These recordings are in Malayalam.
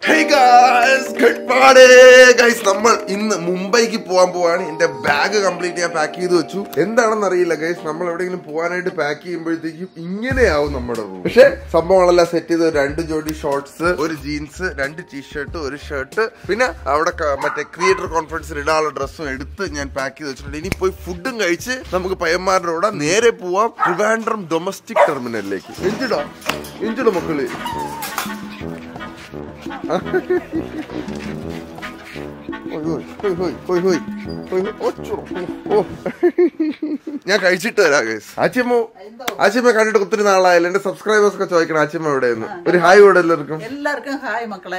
Hey guys, good morning. Guys, നമ്മൾ ഇന്ന് മുംബൈക്ക് പോകാൻ പോവാണ് എന്റെ ബാഗ് കംപ്ലീറ്റ് ഞാൻ പാക്ക് ചെയ്ത് വെച്ചു എന്താണെന്ന് അറിയില്ല ഗൈസ് നമ്മൾ എവിടെയെങ്കിലും പോകാനായിട്ട് പാക്ക് ചെയ്യുമ്പോഴത്തേക്കും ഇങ്ങനെയാവും നമ്മുടെ റൂം പക്ഷെ സംഭവങ്ങളെല്ലാം സെറ്റ് ചെയ്ത് ഒരു രണ്ട് ജോഡി ഷോർട്സ് ഒരു ജീൻസ് രണ്ട് ടീഷർട്ട് ഒരു ഷർട്ട് പിന്നെ അവിടെ ക- മറ്റേ ക്രിയേറ്റർ കോൺഫറൻസിൽ ഇടാനുള്ള ഡ്രസ്സും എടുത്ത് ഞാൻ പാക്ക് ചെയ്ത് വെച്ചിട്ടുണ്ട് ഇനി പോയി ഫുഡും കഴിച്ച് നമുക്ക് പയ്യന്മാരുടെ കൂടെ നേരെ പോവാം ട്രിവാൻഡ്രം ഡൊമസ്റ്റിക് ടെർമിനലിലേക്ക് എഞ്ചിടോ എഞ്ചിടോ മക്കള് ഹോയ് ഹോയ് ഹോയ് ഹോയ് ഹോയ് ഹോയ് ഹോയ് ഒച്ചോ. ഓ ഞാൻ കഴിച്ചിട്ട് വരാം ഗൈസ് ആച്ചിയമ്മ ആച്ചിയമ്മ കണ്ടിട്ട് ഒത്തിരി നാളായല്ലോ എന്റെ സബ്സ്ക്രൈബേഴ്സ് ഒക്കെ ചോദിക്കണം ആച്ചിയമ്മ എവിടെയെന്ന് ഒരു ഹായ് ഇവിടെ എല്ലാവർക്കും എല്ലാവർക്കും ഹായ് മക്കളെ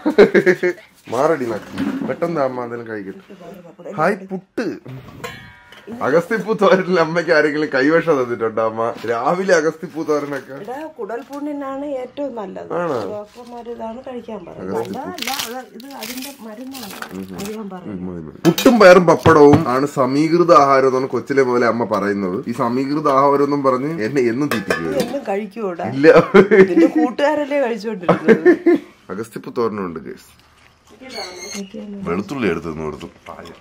മാറടി നക്കി പെട്ടെന്ന് അമ്മ എന്തെങ്കിലും കഴിക്കട്ടെ ഹായ് പുട്ട് അഗസ്തിപ്പൂ തോരനിൽ അമ്മയ്ക്ക് ആരെങ്കിലും കൈവശം തന്നിട്ടുണ്ടോ അമ്മ രാവിലെ അഗസ്തിപ്പൂ തോരനൊക്കെ ഇവിടെ കുടൽ പുണ്ണിനാണ് ഏറ്റവും നല്ലത് ആണോ? ഡോക്ടർമാർ ഇതാണ് കഴിക്കാൻ പറയുന്നത് നല്ലതല്ല അത് ഇത് അതിന്റെ മരുന്നാണ് അത് ഞാൻ പറഞ്ഞു പുട്ടും പയറും പപ്പടവും ആണ് സമീകൃത ആഹാരം എന്നാണ് കൊച്ചിലെ പോലെ അമ്മ പറയുന്നത് ഈ സമീകൃത ആഹാരം എന്നും പറഞ്ഞ് എന്നെ എന്നും തീറ്റിക്കുക എന്നും കഴിക്കൂടാ ഇല്ല നിന്റെ കൂട്ടുകാരല്ലേ കഴിച്ചോണ്ടിരുന്നത് അഗസ്തിപ്പ് തോരനുണ്ട് കേസ് വെളുത്തുള്ളി എടുത്ത് നിന്ന് കൊടുത്തു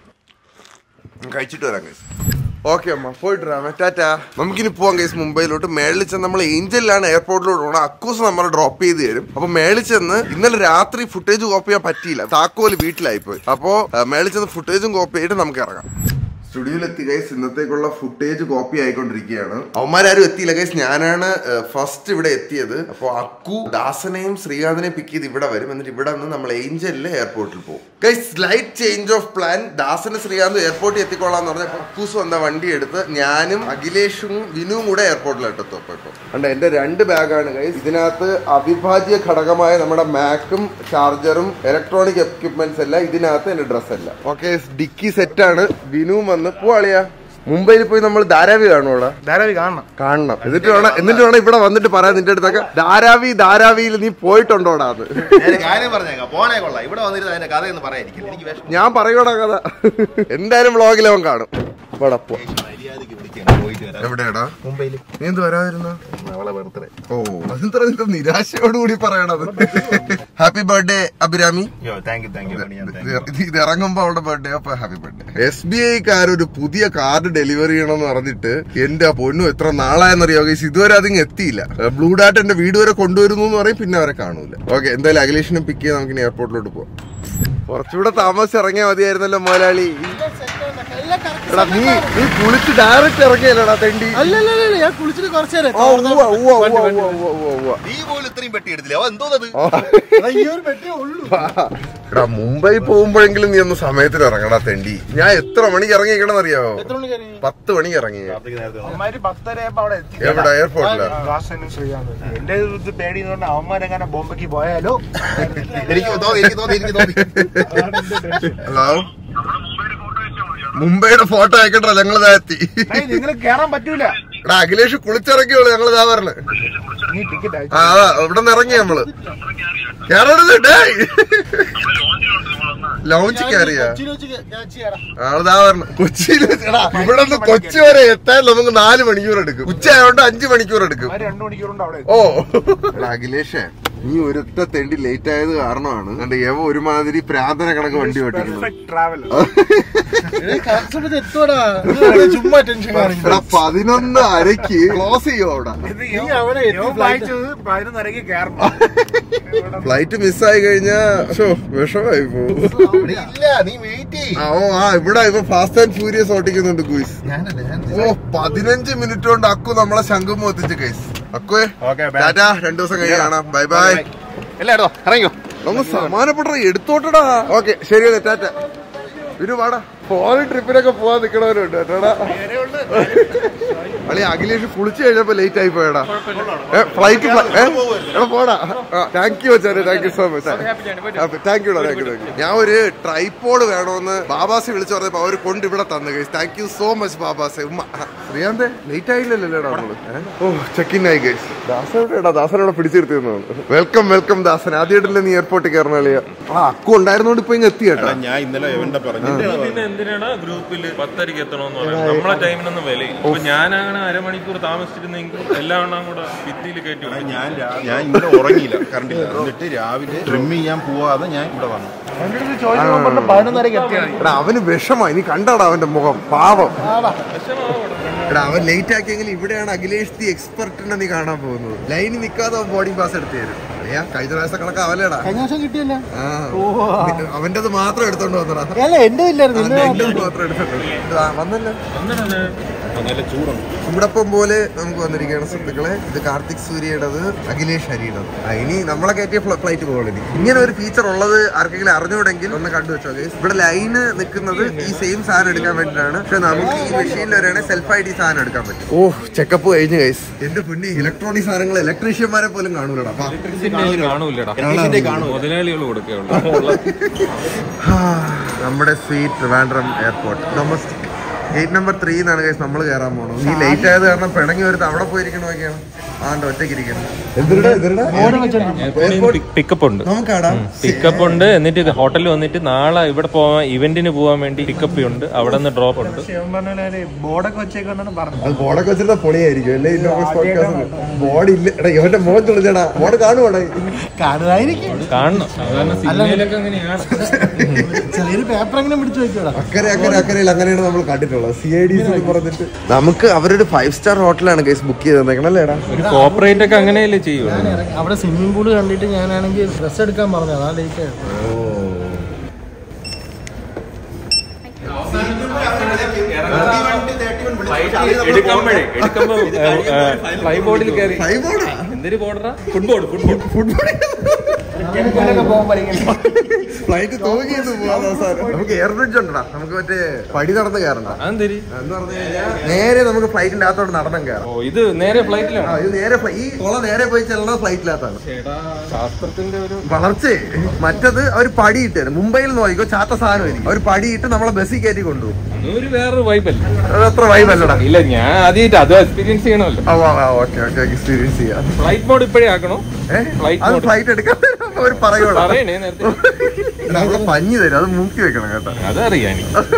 ഞാൻ കഴിച്ചിട്ട് വരാം കേസ് ഓക്കെ അമ്മ പോയിട്ട് വരാം ടാറ്റാ നമുക്കിനി പോവാം കേസ് മുംബൈയിലോട്ട് മേളിൽ ചെന്ന് നമ്മൾ ഏഞ്ചലിലാണ് എയർപോർട്ടിലോട്ട് പോകണം അക്കൂസ് നമ്മൾ ഡ്രോപ്പ് ചെയ്ത് തരും അപ്പൊ മേളിൽ ചെന്ന് ഇന്നലെ രാത്രി ഫുട്ടേജ് കോപ്പി ചെയ്യാൻ പറ്റിയില്ല താക്കോല് വീട്ടിലായി പോയി അപ്പോ ആ, മേളിൽ ചെന്ന് ഫുട്ടേജും കോപ്പി ചെയ്തിട്ട് നമുക്ക് ഇറങ്ങാം സ്റ്റുഡിയോയിൽ എത്തി ഗൈസ് ഇന്നത്തേക്കുള്ള ഫുട്ടേജ് കോപ്പി ആയിക്കൊണ്ടിരിക്കുകയാണ് അവന്മാരും എത്തിയില്ല ഗൈസ് ഞാനാണ് ഫസ്റ്റ് ഇവിടെ എത്തിയത് അപ്പോൾ അക്കു ദാസനെയും ശ്രീകാന്തിനെയും പിക്ക് ചെയ്ത് ഇവിടെ വരും എന്നിട്ട് ഇവിടെ നിന്ന് നമ്മൾ ഏഞ്ചലിലെ എയർപോർട്ടിൽ പോകും guys slight change of plan ദാസന് ശ്രീകാന്ത് എയർപോർട്ടിൽ എത്തിക്കൊള്ളാന്ന് പറഞ്ഞപ്പോൾ അക്കൂസ് വന്ന വണ്ടി എടുത്ത് ഞാനും അഖിലേഷും വിനുവും കൂടെ എയർപോർട്ടിലോട്ട് എത്തും അപ്പോൾ ഇപ്പോൾ കണ്ട എന്റെ രണ്ട് ബാഗാണ് ഗൈസ് ഇതിനകത്ത് അവിഭാജ്യ ഘടകമായ നമ്മുടെ മാക്കും ചാർജറും ഇലക്ട്രോണിക് എക്യുപ്മെന്റ്സ് എല്ലാം ഇതിനകത്ത് എന്റെ ഡ്രസ് എല്ലാം ഓക്കെ ഡിക്കി സെറ്റാണ് വിനുവും വന്ന് പോവാളിയാ മുംബൈയിൽ പോയി നമ്മൾ ധാരാവി കാണുമോടാ ധാരാവി കാണണം കാണണം എന്നിട്ട് വേണം എന്നിട്ട് വേണം ഇവിടെ വന്നിട്ട് പറയാൻ നിന്റെ അടുത്തൊക്കെ ധാരാവി ധാരാവിയിൽ നീ പോയിട്ടുണ്ടോടാന്ന് ഞാൻ കാര്യം പറഞ്ഞേക്കാം പോണേ കൊള്ളാം ഇവിടെ വന്നിരുന്ന അതിന്റെ കഥയൊന്നും പറയാതിരിക്കില്ല എനിക്ക് വിഷമം ഞാൻ പറയൂടാ കഥ എന്തായാലും വ്ളോഗിൽ അവൻ കാണും വാടാ, പോ. മര്യാദക്ക് വിളിക്കാം പോയിട്ട് വരാം എവിടെയാടാ മുംബൈയിൽ നീ എന്ത് വരാതിരുന്ന അവളെ ബർത്ത്ഡേ ഓ അതെന്ത്ര നിന്റെ നിരാശയോടുകൂടി പറയണത് ഹാപ്പി ബർത്ത്ഡേ അഭിരാമി യോ താങ്ക് യു താങ്ക് യു ഞാൻ ഇത് ഇത് ഇത് ഇറങ്ങുമ്പോ അവളുടെ ബർത്ത്ഡേ അപ്പൊ ഹാപ്പി ബർത്ത്ഡേ എസ് ബി ഐക്കാർ ഒരു പുതിയ കാർഡ് ഡെലിവറി ചെയ്യണമെന്ന് പറഞ്ഞിട്ട് എന്റെ പൊന്നു എത്ര നാളായെന്നറിയോ ഗൈസ് ഇതുവരെ അതിങ് എത്തിയില്ല ബ്ലൂ ഡാറ്റ് എന്റെ വീട് വരെ കൊണ്ടുവരുന്നു എന്ന് പറയും പിന്നെ അവരെ കാണൂല ഓക്കെ എന്തായാലും അഖിലേഷിനെ പിക്ക് ചെയ്ത് നമുക്ക് ഇനി എയർപോർട്ടിലോട്ട് പോവാം കുറച്ചുകൂടെ താമസിച്ച് ഇറങ്ങിയാൽ മതിയായിരുന്നല്ലോ മോലാളി എടാ നീ നീ കുളിച്ച് ഡയറക്റ്റ് ഇറങ്ങിയല്ലോടാ തെണ്ടി അല്ലല്ല ഞാൻ കുളിച്ചിട്ട് കുറച്ചു നേരം ഓ, ഉവ്വ, ഉവ്വ, ഉവ്വ, ഉവ്വ, ഉവ്വ, ഉവ്വ, ഉവ്വ. നീ പോലും ഇത്രയും പെട്ടി എടുത്തില്ല അവ എന്തോ അത് ഈ ഒരു പെട്ടിയേ ഉള്ളൂ എടാ മുംബൈ പോകുമ്പോഴെങ്കിലും നീ ഒന്ന് സമയത്തിന് ഇറങ്ങടാ തെണ്ടി ഞാൻ എത്ര മണിക്ക് ഇറങ്ങിക്കണമെന്ന് അറിയാവോ എത്ര മണിക്ക് ഇറങ്ങി? പത്ത് മണിക്ക് ഇറങ്ങി അവന്മാര് പത്തരയപ്പോ അവിടെ എത്തി എവിടെ എയർപോർട്ടിലാ ദാസനും ശ്രീകാന്ത് എന്റെ ഇത് പേടി എന്ന് പറഞ്ഞാൽ അവന്മാരെങ്ങനെ ബോംബയ്ക്ക് പോയാലോ എനിക്ക് തോന്നി എനിക്ക് തോന്നി എനിക്ക് തോന്നി ഹലോ മുംബൈയുടെ ഫോട്ടോ അയക്കട്ടോ ഞങ്ങൾ ഇതാ എത്തി നിങ്ങൾ കേറാൻ പറ്റൂല എടാ അഖിലേഷ് കുളിച്ചിറങ്ങിയോളൂ ഞങ്ങൾ ഇതാ പറഞ്ഞ് നീ ടിക്കറ്റ് ആ അതാ ഇവിടെ നിന്ന് ഇറങ്ങി നമ്മള് കേറരുത് ഡേയ് ലോഞ്ച് കയറിയാ കൊച്ചിയിൽ വെച്ച് ഞാൻ ചെയ്യാം ആളിതാ പറഞ്ഞു കൊച്ചിയിൽ വെച്ചെടാ ഇവിടെ നിന്ന് കൊച്ചി വരെ എത്താൻ നമുക്ക് നാല് മണിക്കൂർ എടുക്കും ഉച്ച ആയതുകൊണ്ട് അഞ്ചു മണിക്കൂർ എടുക്കും രണ്ടു മണിക്കൂറുണ്ട് അവിടെ ഓ എടാ അഖിലേഷേ നീ ഒരുത്ത തെണ്ടി ലേറ്റ് ആയത് കാരണമാണ് എന്റെ യവ ഒരുമാതിരി പ്രാർത്ഥന കണക്ക് വണ്ടി ഓട്ടിക്കുന്നത് ട്രാവൽ കറക്റ്റ് സമയത്ത് എത്തോടാ ഇത് വെറുതെ ചുമ്മാ ടെൻഷൻ കാണിക്കുന്നു എടാ പതിനൊന്ന് അരക്ക് ക്ലോസ് ചെയ്യോ അവിടെ നീ അവിടെ എത്തി flight. പതിനൊന്നരക്ക് കയറണം ഫ്ലൈറ്റ് മിസ്സായി കഴിഞ്ഞാ ഷോ വിഷമായി പോകും ഇല്ല നീ വെയിറ്റ് ചെയ്യ് ആ, ഓ ആ ഇവിടെ ഇപ്പൊ ഫാസ്റ്റ് ആൻഡ് ഫ്യൂരിയസ് ഓട്ടിക്കുന്നുണ്ട് ഗുയിസ് ഞാനല്ല ഞാൻ ഓ പതിനഞ്ച് മിനിറ്റ് കൊണ്ട് അക്കു നമ്മളെ ശംഖും എത്തിച്ച് ഗൈസ് അക്കുവേ Okay, bye. ടാറ്റാ രണ്ടു ദിവസം കഴിഞ്ഞ് കാണാം ബൈ ബൈ എല്ലായിടോ ഇറങ്ങിയോ ഒന്ന് സമാനപ്പെട്ട എടുത്തോട്ടടാ ഓക്കെ ശരി ടാറ്റ ഒരു വാടാ ഫോറിൻ ട്രിപ്പിനൊക്കെ പോവാൻ നിക്കണവരുണ്ട് കേട്ടോടാ അളി അഖിലേഷ് കുളിച്ചു കഴിഞ്ഞപ്പോ ലേറ്റ് ആയി പോയടാ ഫ്ലൈറ്റ് എടാ പോടാ താങ്ക് യു വെച്ചാല് thank you so much thank you thank you thank you ഞാൻ ഒരു ട്രൈപ്പോഡ് വേണമെന്ന് ബാബാസെ വിളിച്ചു പറഞ്ഞപ്പോ അവർ കൊണ്ട് ഇവിടെ തന്നു guys thank you so much ബാബാസെ ഉമ്മ ശ്രീകാന്തെ ലേറ്റ് ആയില്ലല്ലോ നമ്മള് ഏ? ഓ ചെക്കിൻ ആയി ഗൈസ് ദാസൻ എവിടെയാടാ ദാസൻ ഇവിടെ പിടിച്ചിരുത്തിയെന്നാണ് വെൽക്കം വെൽക്കം ദാസൻ ആദ്യമായിട്ടല്ലേ നീ എയർപോർട്ടിൽ കയറണ കളിയാ ആ അക്കു ഉണ്ടായിരുന്നോണ്ട് ഇപ്പൊ ഇങ്ങ് എത്തി കേട്ടോ ഞാൻ ഇന്നലെ എവിടെ പറഞ്ഞു എന്തിനാണ് ഗ്രൂപ്പിൽ പത്തരക്ക് എത്തണമെന്ന് പറയുന്നത് നമ്മളെ ടൈമിനൊന്നും വിലയില്ല ഇപ്പൊ ഞാനങ്ങനെ അരമണിക്കൂർ താമസിച്ചിരുന്നെങ്കിൽ എല്ലാം എണ്ണം കൂടെ ഭിത്തിയിൽ കയറ്റി വിടും. ഞാൻ രാ- ഞാൻ ഇന്നലെ ഉറങ്ങിയില്ല കറണ്ടില്ല എന്നിട്ട് രാവിലെ ട്രിം ചെയ്യാൻ പോവാതെ ഞാൻ ഇവിടെ വന്നു അവന്റെ അടുത്ത് ചോദിച്ചപ്പോ പറഞ്ഞു പതിനൊന്നരക്ക് എത്തിയാണ് എടാ അവന് വിഷമായി നീ കണ്ടാടാ അവന്റെ മുഖം പാവം എടാ അവൻ ലേറ്റ് ആക്കിയെങ്കിൽ ഇവിടെയാണ് അഖിലേഷ് ദി എക്സ്പെർട്ടിനെ നീ കാണാൻ പോകുന്നത് ലൈനിൽ നിൽക്കാതെ അവൻ ബോർഡിംഗ് പാസ് എടുത്തു തരും അറിയാ കഴിഞ്ഞ പ്രാവശ്യം കണക്ക് അവലേടാ കഴിഞ്ഞ വർഷം കിട്ടിയല്ല ആ അവൻ്റെത് മാത്രം എടുത്തോണ്ട് വന്നടാ അല്ല എന്റെ ഇല്ലായിരുന്നു അവന്റെ എന്റെ മാത്രം എടുത്തോണ്ട് വന്നു. ആ, വന്നല്ലോ നല്ല ചൂടുണ്ട് ചൂടപ്പം പോലെ നമുക്ക് വന്നിരിക്കുകയാണ് സുഹൃത്തുക്കളെ ഇത് കാർത്തിക് സൂര്യയുടേത് അഖിലേഷ് ഹരിയുടേത് ആ, ഇനി നമ്മളെ കയറ്റിയ ഫ്ലൈറ്റ് പോകുള്ളൂ ഇങ്ങനെ ഒരു ഫീച്ചർ ഉള്ളത് ആർക്കെങ്കിലും അറിഞ്ഞുകൂടെങ്കിൽ ഒന്ന് കണ്ടു വെച്ചോ guys. ഇവിടെ ലൈന് നിൽക്കുന്നത് ഈ സെയിം സാധനം എടുക്കാൻ വേണ്ടിയിട്ടാണ് പക്ഷെ നമുക്ക് ഈ മെഷീനിൽ വരെയാണെങ്കിൽ സെൽഫ് ആയിട്ട് ഈ സാധനം എടുക്കാൻ പറ്റും ഓ ചെക്കപ്പ് കഴിഞ്ഞു ഗൈസ് എന്റെ പുണ്ണി ഇലക്ട്രോണിക് സാധനങ്ങൾ ഇലക്ട്രീഷ്യന്മാരെ പോലും കാണൂലടാ അപ്പൊ കാണൂലടാ മുതലാളികൾ കൊടുക്കുകയുള്ളൂ നമ്മുടെ sweet Trivandrum airport domestic gate number three എന്നാണ് കേസ് നമ്മൾ കയറാൻ പോണത് ഈ ലേറ്റ് ആയത് കാരണം പിണങ്ങി ഒരു അവിടെ പോയിരിക്കണമൊക്കെയാണ് ആണ്ട് ഒറ്റയ്ക്ക് ഇരിക്കണം പിക്കപ്പ് ഉണ്ട് നമുക്കാടാ പിക്കപ്പ് ഉണ്ട് എന്നിട്ട് ഹോട്ടലിൽ വന്നിട്ട് നാളെ ഇവിടെ പോവാൻ ഇവന്റിന് പോവാൻ വേണ്ടി പിക്കപ്പ് ഉണ്ട് അവിടെ നിന്ന് ഡ്രോപ്പ് ഉണ്ട് ബോർഡൊക്കെ വെച്ചേക്കാന്നാണ് പറഞ്ഞത് അത് ബോർഡൊക്കെ വെച്ചിരുന്ന പൊളിയായിരിക്കും അല്ലേ ബോർഡ് ഇല്ല എടാ ഇവന്റെ മുഖം തെളിഞ്ഞടാ ബോർഡ് കാണുവാടാ കാണുമായിരിക്കും കാണണം സാധാരണ സിനിമയിലൊക്കെ അങ്ങനെയാണ് ചെറിയൊരു പേപ്പർ എങ്ങനെ പിടിച്ചു വെക്കോടാ അക്കരെ അക്കരെ അക്കരയിൽ അങ്ങനെയാണ് നമ്മൾ കണ്ടിട്ടുള്ളത് സി ഐ ഡി പറഞ്ഞിട്ട് നമുക്ക് അവരൊരു ഫൈവ് സ്റ്റാർ ഹോട്ടലാണ് കേസ് ബുക്ക് ചെയ്ത് തന്നേക്കണം അല്ലേടാ ഒരു കോപ്പറേറ്റ് ഒക്കെ അങ്ങനെയല്ലേ ചെയ്യൂ അവിടെ സ്വിമ്മിംഗ് പൂള് കണ്ടിട്ട് ഞാനാണെങ്കിൽ ഡ്രസ് എടുക്കാൻ പറഞ്ഞു അതാ ലേറ്റ് ആയിരുന്നു എടുക്കുമ്പോഴേ എടുക്കുമ്പോ ഫ്ലൈ ബോർഡിൽ കയറി ഫൈവ് ബോർഡാ എന്തൊരു ബോർഡറാ ഫുട്ബോൾ ഫുട്ബോൾ ഫ്ലൈറ്റ് തൂങ്ങിയത് പോവാ സാധനം നമുക്ക് എയർ ബ്രിഡ്ജ് ഉണ്ടടാ നമുക്ക് മറ്റേ പടി നടന്ന് കയറണ്ട അതെന്തരി എന്ന് പറഞ്ഞു കഴിഞ്ഞാൽ നേരെ നമുക്ക് ഫ്ലൈറ്റിന്റെ അകത്തോട്ട് നടന്നും കയറാം ഓ ഇത് നേരെ ആ, ഫ്ലൈറ്റിലാണ് ഇത് നേരെ fli- ഈ കൊള നേരെ പോയി ചെല്ലുന്നത് ഫ്ലൈറ്റിനകത്താണ് ശാസ്ത്രത്തിന്റെ ഒരു വളർച്ചേ മറ്റത് അവർ പടിയിട്ട് തരും മുംബൈയിൽ നോക്കിക്കോ ചാത്ത സാധനമായിരിക്കും അവർ പടിയിട്ട് നമ്മളെ ബസ്സിൽ കയറ്റി കൊണ്ടുപോകും ഒരു വേറൊരു വൈബല്ലേ അത് അത്ര വൈബല്ലടാ ഇല്ല ഞാൻ ആദ്യമായിട്ട് അത് എക്സ്പീരിയൻസ് ചെയ്യണമല്ലോ ഓക്കെ ഓക്കെ എക്സ്പീരിയൻസ് ചെയ്യാം ഫ്ലൈറ്റ് മോഡ് ഇപ്പോഴേ ആക്കണോ ഏഹ് Flight അത് mode. ഫ്ലൈറ്റ് എടുക്കാൻ അവർ പറയൂടാ പറയണേ നേരത്തെ അവിടെ പഞ്ഞി തരും അത് മൂക്കി വെക്കണം കേട്ടോ അതറിയാം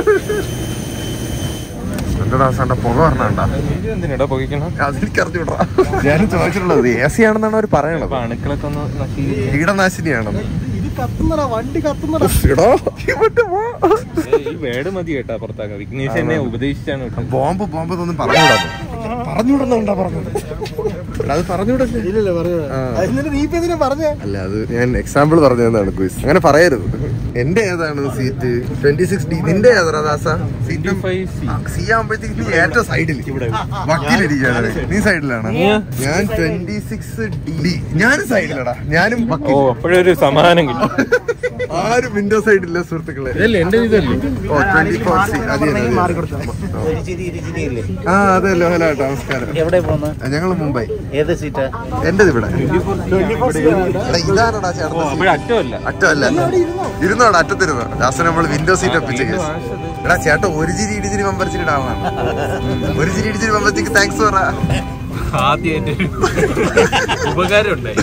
എന്റെ ദാസണ്ട പുക പറഞ്ഞാണ്ടാ ഇത് എന്തിനാ പുകയ്ക്കണം അതെനിക്ക് അറിഞ്ഞൂടാ ഞാനും ചോദിച്ചിട്ടുള്ളത് എ സി ആണെന്നാണ് അവർ പറയണത് അപ്പൊ അണുക്കളൊക്കെ ഒന്ന് നശീകരിച്ച് കീടനാശിനിയാണെന്ന് ഇത് കത്തുന്നടാ വണ്ടി കത്തുന്നടാ എടാ, ഇവന്റെ മോ- ഏയ് ഈ വേട് മതി കേട്ടാ പുറത്താക്കാൻ വിഘ്നേഷ് എന്നെ ഉപദേശിച്ചാണ് വിട്ടത്. ബോംബ് ബോംബ് എന്നൊന്നും പറഞ്ഞുകൂടാ പറഞ്ഞുവിടുന്നുണ്ടാ പറഞ്ഞത് എടാ, അത് പറഞ്ഞുവിടല്ലേ ഇല്ലല്ലേ പറയുക അതിന് നീ ഇപ്പൊ ഇതിനെ പറഞ്ഞേ അല്ല അത് ഞാൻ എക്സാമ്പിൾ പറഞ്ഞതാണ് ക്വിസ് അങ്ങനെ പറയരുത് എന്റെ ഏതാണ് സീറ്റ് ട്വന്റി സിക്സ് ഡി നിന്റെ ഏതാ ദാസ സീറ്റ് 25C. സി ആകുമ്പോഴത്തേക്ക് നീ ഏറ്റവും സൈഡിൽ വക്കീലിരിക്കുകയാണ് നീ സൈഡിലാണ് ഞാൻ ട്വന്റി സിക്സ് ഡി ഞാനും സൈഡിലടാ ഞാനും ഓ വക്കീൽ അപ്പോഴൊരു സമാധാനം കിട്ടും ആരും വിൻഡോ സൈഡില്ല സുഹൃത്തുക്കളെ ഇതല്ലേ എന്റെ ഇതല്ലേ ഓ ട്വന്റി ഫോർ സി ആ അതെ ലോഹലാട്ടോ നമസ്കാരം എവിടെ പോകുന്നത് ഞങ്ങൾ മുംബൈ ഏത് സീറ്റാ എന്റേത് ഇവിടെ എടാ, ഇതാണെടാ ചേട്ടൻ അപ്പോഴറ്റമല്ല അറ്റമല്ല ഇരുന്നോടാ അറ്റത്തിരുന്നോ ലാസ്റ്റ് നമ്മൾ വിൻഡോ സീറ്റ് ഒപ്പിച്ച കേസ് എടാ ചേട്ടാ ഒരു ചിരി ഇടിച്ചിരി മെമ്പർസിന് ഇടാവാണ് ഒരു ചിരി ഇടിച്ചിരി മെമ്പർസിക്ക് താങ്ക്സ് പറ ആദ്യമായിട്ട് ഉപകാരം ഉണ്ടായി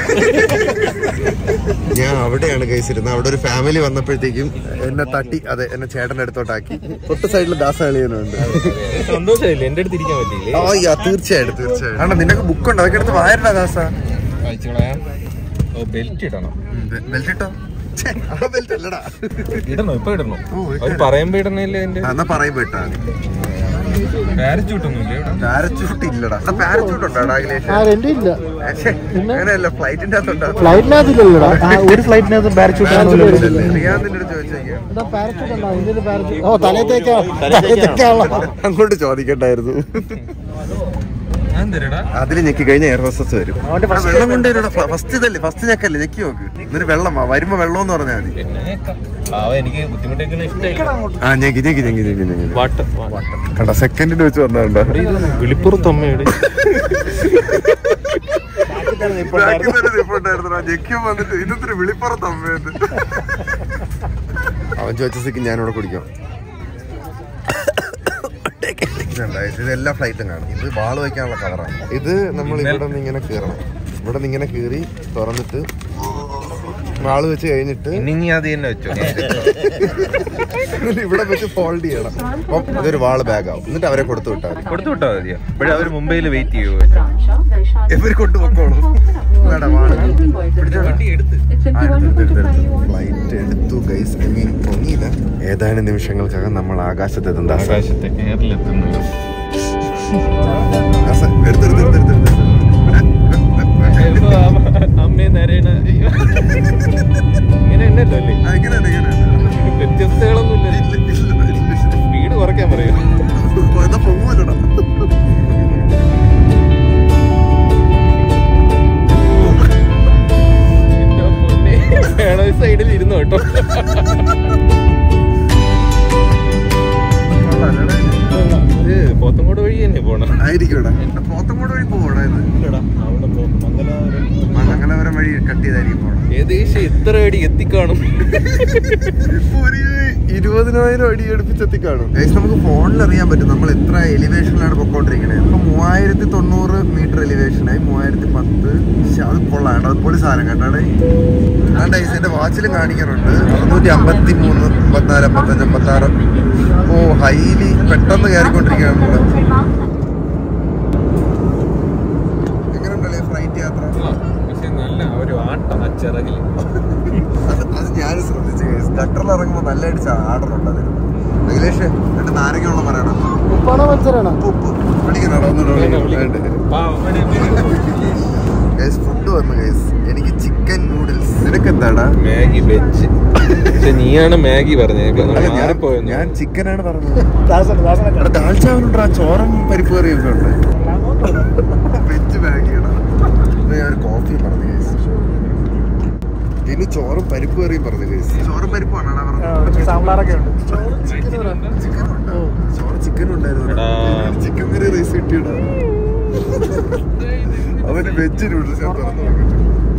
ഞാൻ അവിടെയാണ് കേസ് ഇരുന്നത് അവിടെ ഒരു ഫാമിലി വന്നപ്പോഴത്തേക്കും എന്നെ തട്ടി അതെ എന്നെ ചേട്ടൻ്റെ അടുത്തോട്ടാക്കി തൊട്ട് സൈഡിൽ ദാസകളിയനുണ്ട് സന്തോഷമായില്ലേ എന്റെ അടുത്ത് ഇരിക്കാൻ പറ്റിയില്ലേ ആ യാ തീർച്ചയായിട്ടും തീർച്ചയായിട്ടും ആണോ നിനക്ക് ബുക്ക് ഉണ്ട് അതൊക്കെ എടുത്ത് വായരടാ ദാസ വായിച്ചോളാം ഓ ബെൽറ്റ് ഇടണം ബെൽറ്റ് ഇട്ടോ ഛെ, ആ ബെൽറ്റ് അല്ലടാ ഇടണോ ഇപ്പൊ ഇടണോ ഓ, ഇട്ട്. അവര് പറയുമ്പോ ഇടണല്ലേ എന്റെ ആ, എന്നാ പറയുമ്പോ ഇട്ടാ പാരച്ചൂട്ടൊന്നുമില്ല ഇവിടെ പാരച്ചൂട്ട് ഇല്ലടാ പാരച്ചൂട്ട് ഉണ്ടോ അഖിലേഷ് ആ എന്റെ ഇല്ല ഛെ, അങ്ങനെയല്ല ഫ്ലൈറ്റിന്റെ അകത്തുണ്ടോ ഫ്ലൈറ്റിനകത്തില്ലല്ലോടാ ആ, ഒരു ഫ്ലൈറ്റിനകത്ത് പാരച്യൂട്ട് റിയാദിന്റെ അടുത്ത് ചോദിച്ചേക്കാം പാരച്യൂട്ട് ഉണ്ടോ ഇതിന്റെ പാരച്യൂട്ട് ഓ തലത്തേക്കാ തലത്തേക്കാണല്ലോ അങ്ങോട്ട് ചോദിക്കണ്ടായിരുന്നു ഞാൻ തരടാ അതിൽ ഞെക്കി കഴിഞ്ഞ എയർ ഹോസ്റ്റസ് വരും ആ, വെള്ളം കൊണ്ടുവരും ഫസ്റ്റ് ഇതല്ലേ ഫസ്റ്റ് ഞെക്കല്ലേ ഞെക്കി നോക്ക് എന്നിട്ട് വെള്ളം വാ. വരുമ്പോ വെള്ളം എന്ന് പറഞ്ഞാൽ മതി പാവ എനിക്ക് ബുദ്ധിമുട്ടേക്കുന്ന ഇഷ്ടമില്ല ആ ഞെക്കി ഞെക്കി ഞെക്കി ഞെക്കി ഞെക്കി വാട്ടർ കണ്ട സെക്കൻഡിന് വെച്ച് വന്നതുണ്ടോ വിളിപ്പുറത്തമ്മയുടെ ഞെക്കിയും വന്നിട്ട് ഇന്നത്തെ വിളിപ്പുറത്ത് അമ്മയത് അവൻ ചോദിച്ച സ്ഥിതിക്ക് ഞാനിവിടെ കുടിക്കാം ഇതുണ്ട്, ഇത് എല്ലാ ഫ്ലൈറ്റും കാണും ഇത് വാള് വയ്ക്കാനുള്ള കവറാണ് ഇത് നമ്മൾ ഇവിടെ നിന്ന് ഇങ്ങനെ കീറണം ഇവിടെ നിന്ന് ഇങ്ങനെ കീറി തുറന്നിട്ട് വാള് വെച്ച് കഴിഞ്ഞിട്ട് ഇനി നീ അത് തന്നെ വെച്ചോ ഇവിടെ വെച്ച് ഫോൾഡ് ചെയ്യണം അപ്പം ഇതൊരു വാള് ബാഗ് ആവും എന്നിട്ട് അവരെ കൊടുത്തു വിട്ടാൽ മതി കൊടുത്തു വിട്ടാ മതിയോ ഇപ്പോഴും അവര് മുംബൈയിൽ വെയിറ്റ് ചെയ്യുമോ ഇവര് കൊണ്ടുപോക്കോളൂ ഫ്ലൈറ്റ് എടുത്തു ഗൈസ് ഐ മീൻ പൊങ്ങിയില്ല ഏതാനും നിമിഷങ്ങൾക്കകം നമ്മൾ ആകാശത്തെത്തും ദാസ ആകാശത്തെ എയറിലെത്തുന്നത് ദാസ, എടുത്ത് എടുത്ത് എടുത്ത് എടുത്ത് എടുത്ത്. അമ്മേ നരേണ ഇങ്ങനെ ഉണ്ടല്ലോ അല്ലേ ആ, ഇങ്ങനെയുണ്ട്, ഇങ്ങനെയുണ്ട്. വ്യത്യസ്തകളൊന്നുമില്ല ഇല്ല, ഇല്ല, ഇല്ല. സ്പീഡ് കുറയ്ക്കാൻ പറയൂ എന്നാ പൊങ്ങുമല്ലോടാ. വേണ സൈഡിൽ ഇരുന്നു കേട്ടോ ഇത് പോത്തങ്കോട് വഴി തന്നെ പോണം ആയിരിക്കും ഇവിടെ. പോത്തങ്കോട് വഴി പോകണം ഇത് മംഗലപുരം വഴി കട്ട് ചെയ്തായിരിക്കും പോകണം ഏകദേശം എത്ര അടി എത്തിക്കാണും ഇപ്പൊ ഒരു ഇരുപതിനായിരം അടി അടുപ്പിച്ചെത്തി കാണും ഗൈസ് നമുക്ക് ഫോണിൽ അറിയാൻ പറ്റും നമ്മൾ എത്ര എലിവേഷനിലാണ് പൊക്കോണ്ടിരിക്കണേ ഇപ്പൊ മൂവായിരത്തി തൊണ്ണൂറ് മീറ്റർ എലിവേഷനായി മൂവായിരത്തി പത്ത് ശ്ശെ, അത് കൊള്ളാം അത് പൊളി സാധനം കേട്ടാടേ ഞാൻ ഗൈസ് എന്റെ വാച്ചിലും കാണിക്കാറുണ്ട് അറുന്നൂറ്റി അമ്പത്തി മൂന്ന് അമ്പത്തിനാല് അമ്പത്തഞ്ച് അമ്പത്തി ആറ് ഓ ഹൈലി പെട്ടെന്ന് കയറിക്കൊണ്ടിരിക്കുകയാണ് നമ്മള് എങ്ങനെയുണ്ടല്ലേ ഫ്ലൈറ്റ് യാത്ര പക്ഷെ നല്ല ഒരു ആട്ടം ആ ചിറകില് അത് അത് ഞാനും ശ്രദ്ധിച്ചു ഗട്ടറിൽ ഇറങ്ങുമ്പോൾ നല്ല അടിച്ച ആർഡറുണ്ട് അതിന് അഖിലേഷ് രണ്ട് നാരങ്ങയുള്ള പറയണം ഉപ്പാണോ മത്സരാണോ ഉപ്പ് പിടിക്കണോ ഗൈസ് ഫുഡ് വന്നു ഗൈസ് എനിക്ക് ചിക്കൻ നൂഡിൽസ് നിനക്ക് എന്താടാ മാഗി വെജ് പക്ഷെ നീയാണ് മാഗി പറഞ്ഞേക്ക അല്ല, ഞാൻ- മാറിപ്പോയെന്ന് ഞാൻ ചിക്കനാണ് പറഞ്ഞത് ദാസൻ ദാസനൊക്കെ എടാ ദാൽച്ചാവനുണ്ടാ ചോറും പരിപ്പ് കറിയൊക്കെ ഉണ്ട് വെജ് മാഗിയാണ് ഞാൻ ഒരു കോഫി പറഞ്ഞു ഗൈസ് ഇനി ചോറും പരിപ്പ് കറിയും പറഞ്ഞു ഗൈസ് ചോറും പരിപ്പാണ് പറഞ്ഞത് സാമ്പാറൊക്കെ ഉണ്ട് ചിക്കനുണ്ട് ചോറ് ചിക്കൻ ഉണ്ടായിരുന്നു എടാ. ചിക്കൻ കറി റൈസ് കിട്ടിയടാ അവന് വെജ് നൂഡിൽസ് ഞാൻ തുറന്നു നോക്കട്ടെ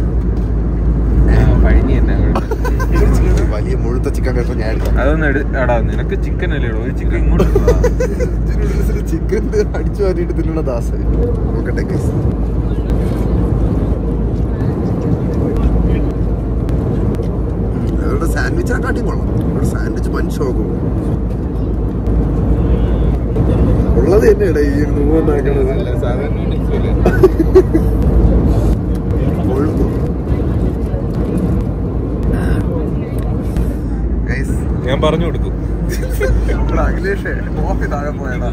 പഴഞ്ഞി തന്നെ വലിയ മുഴുത്ത ചിക്കൻ കഷ്ണം ഞാൻ എടുക്കാം അതൊന്നും എടു എടാ നിനക്ക് ചിക്കൻ അല്ലേ ഒരു ചിക്കൻ ഇങ്ങോട്ട് ഇട്ടോ. വെജ് നൂഡിൽസിന് ചിക്കൻ അടിച്ചു മാറ്റിയിട്ട് തിന്നണ ദാസ നോക്കട്ടെ ഗൈസ് അവരുടെ സാൻഡ്വിച്ചിനെ കാട്ടി കൊള്ളാം അവരുടെ സാൻഡ്വിച്ച് പഞ്ചോക്കും ഉള്ളത് തന്നെയാണ് ഈ നൂറുണ്ടാക്കണത് അല്ല, സാധാരണ noodles അല്ലേ? കൊഴുപ്പ് ഗൈസ് ഞാൻ പറഞ്ഞു കൊടുക്കും അഖിലേഷേ കോഫി താഴെ പോയടാ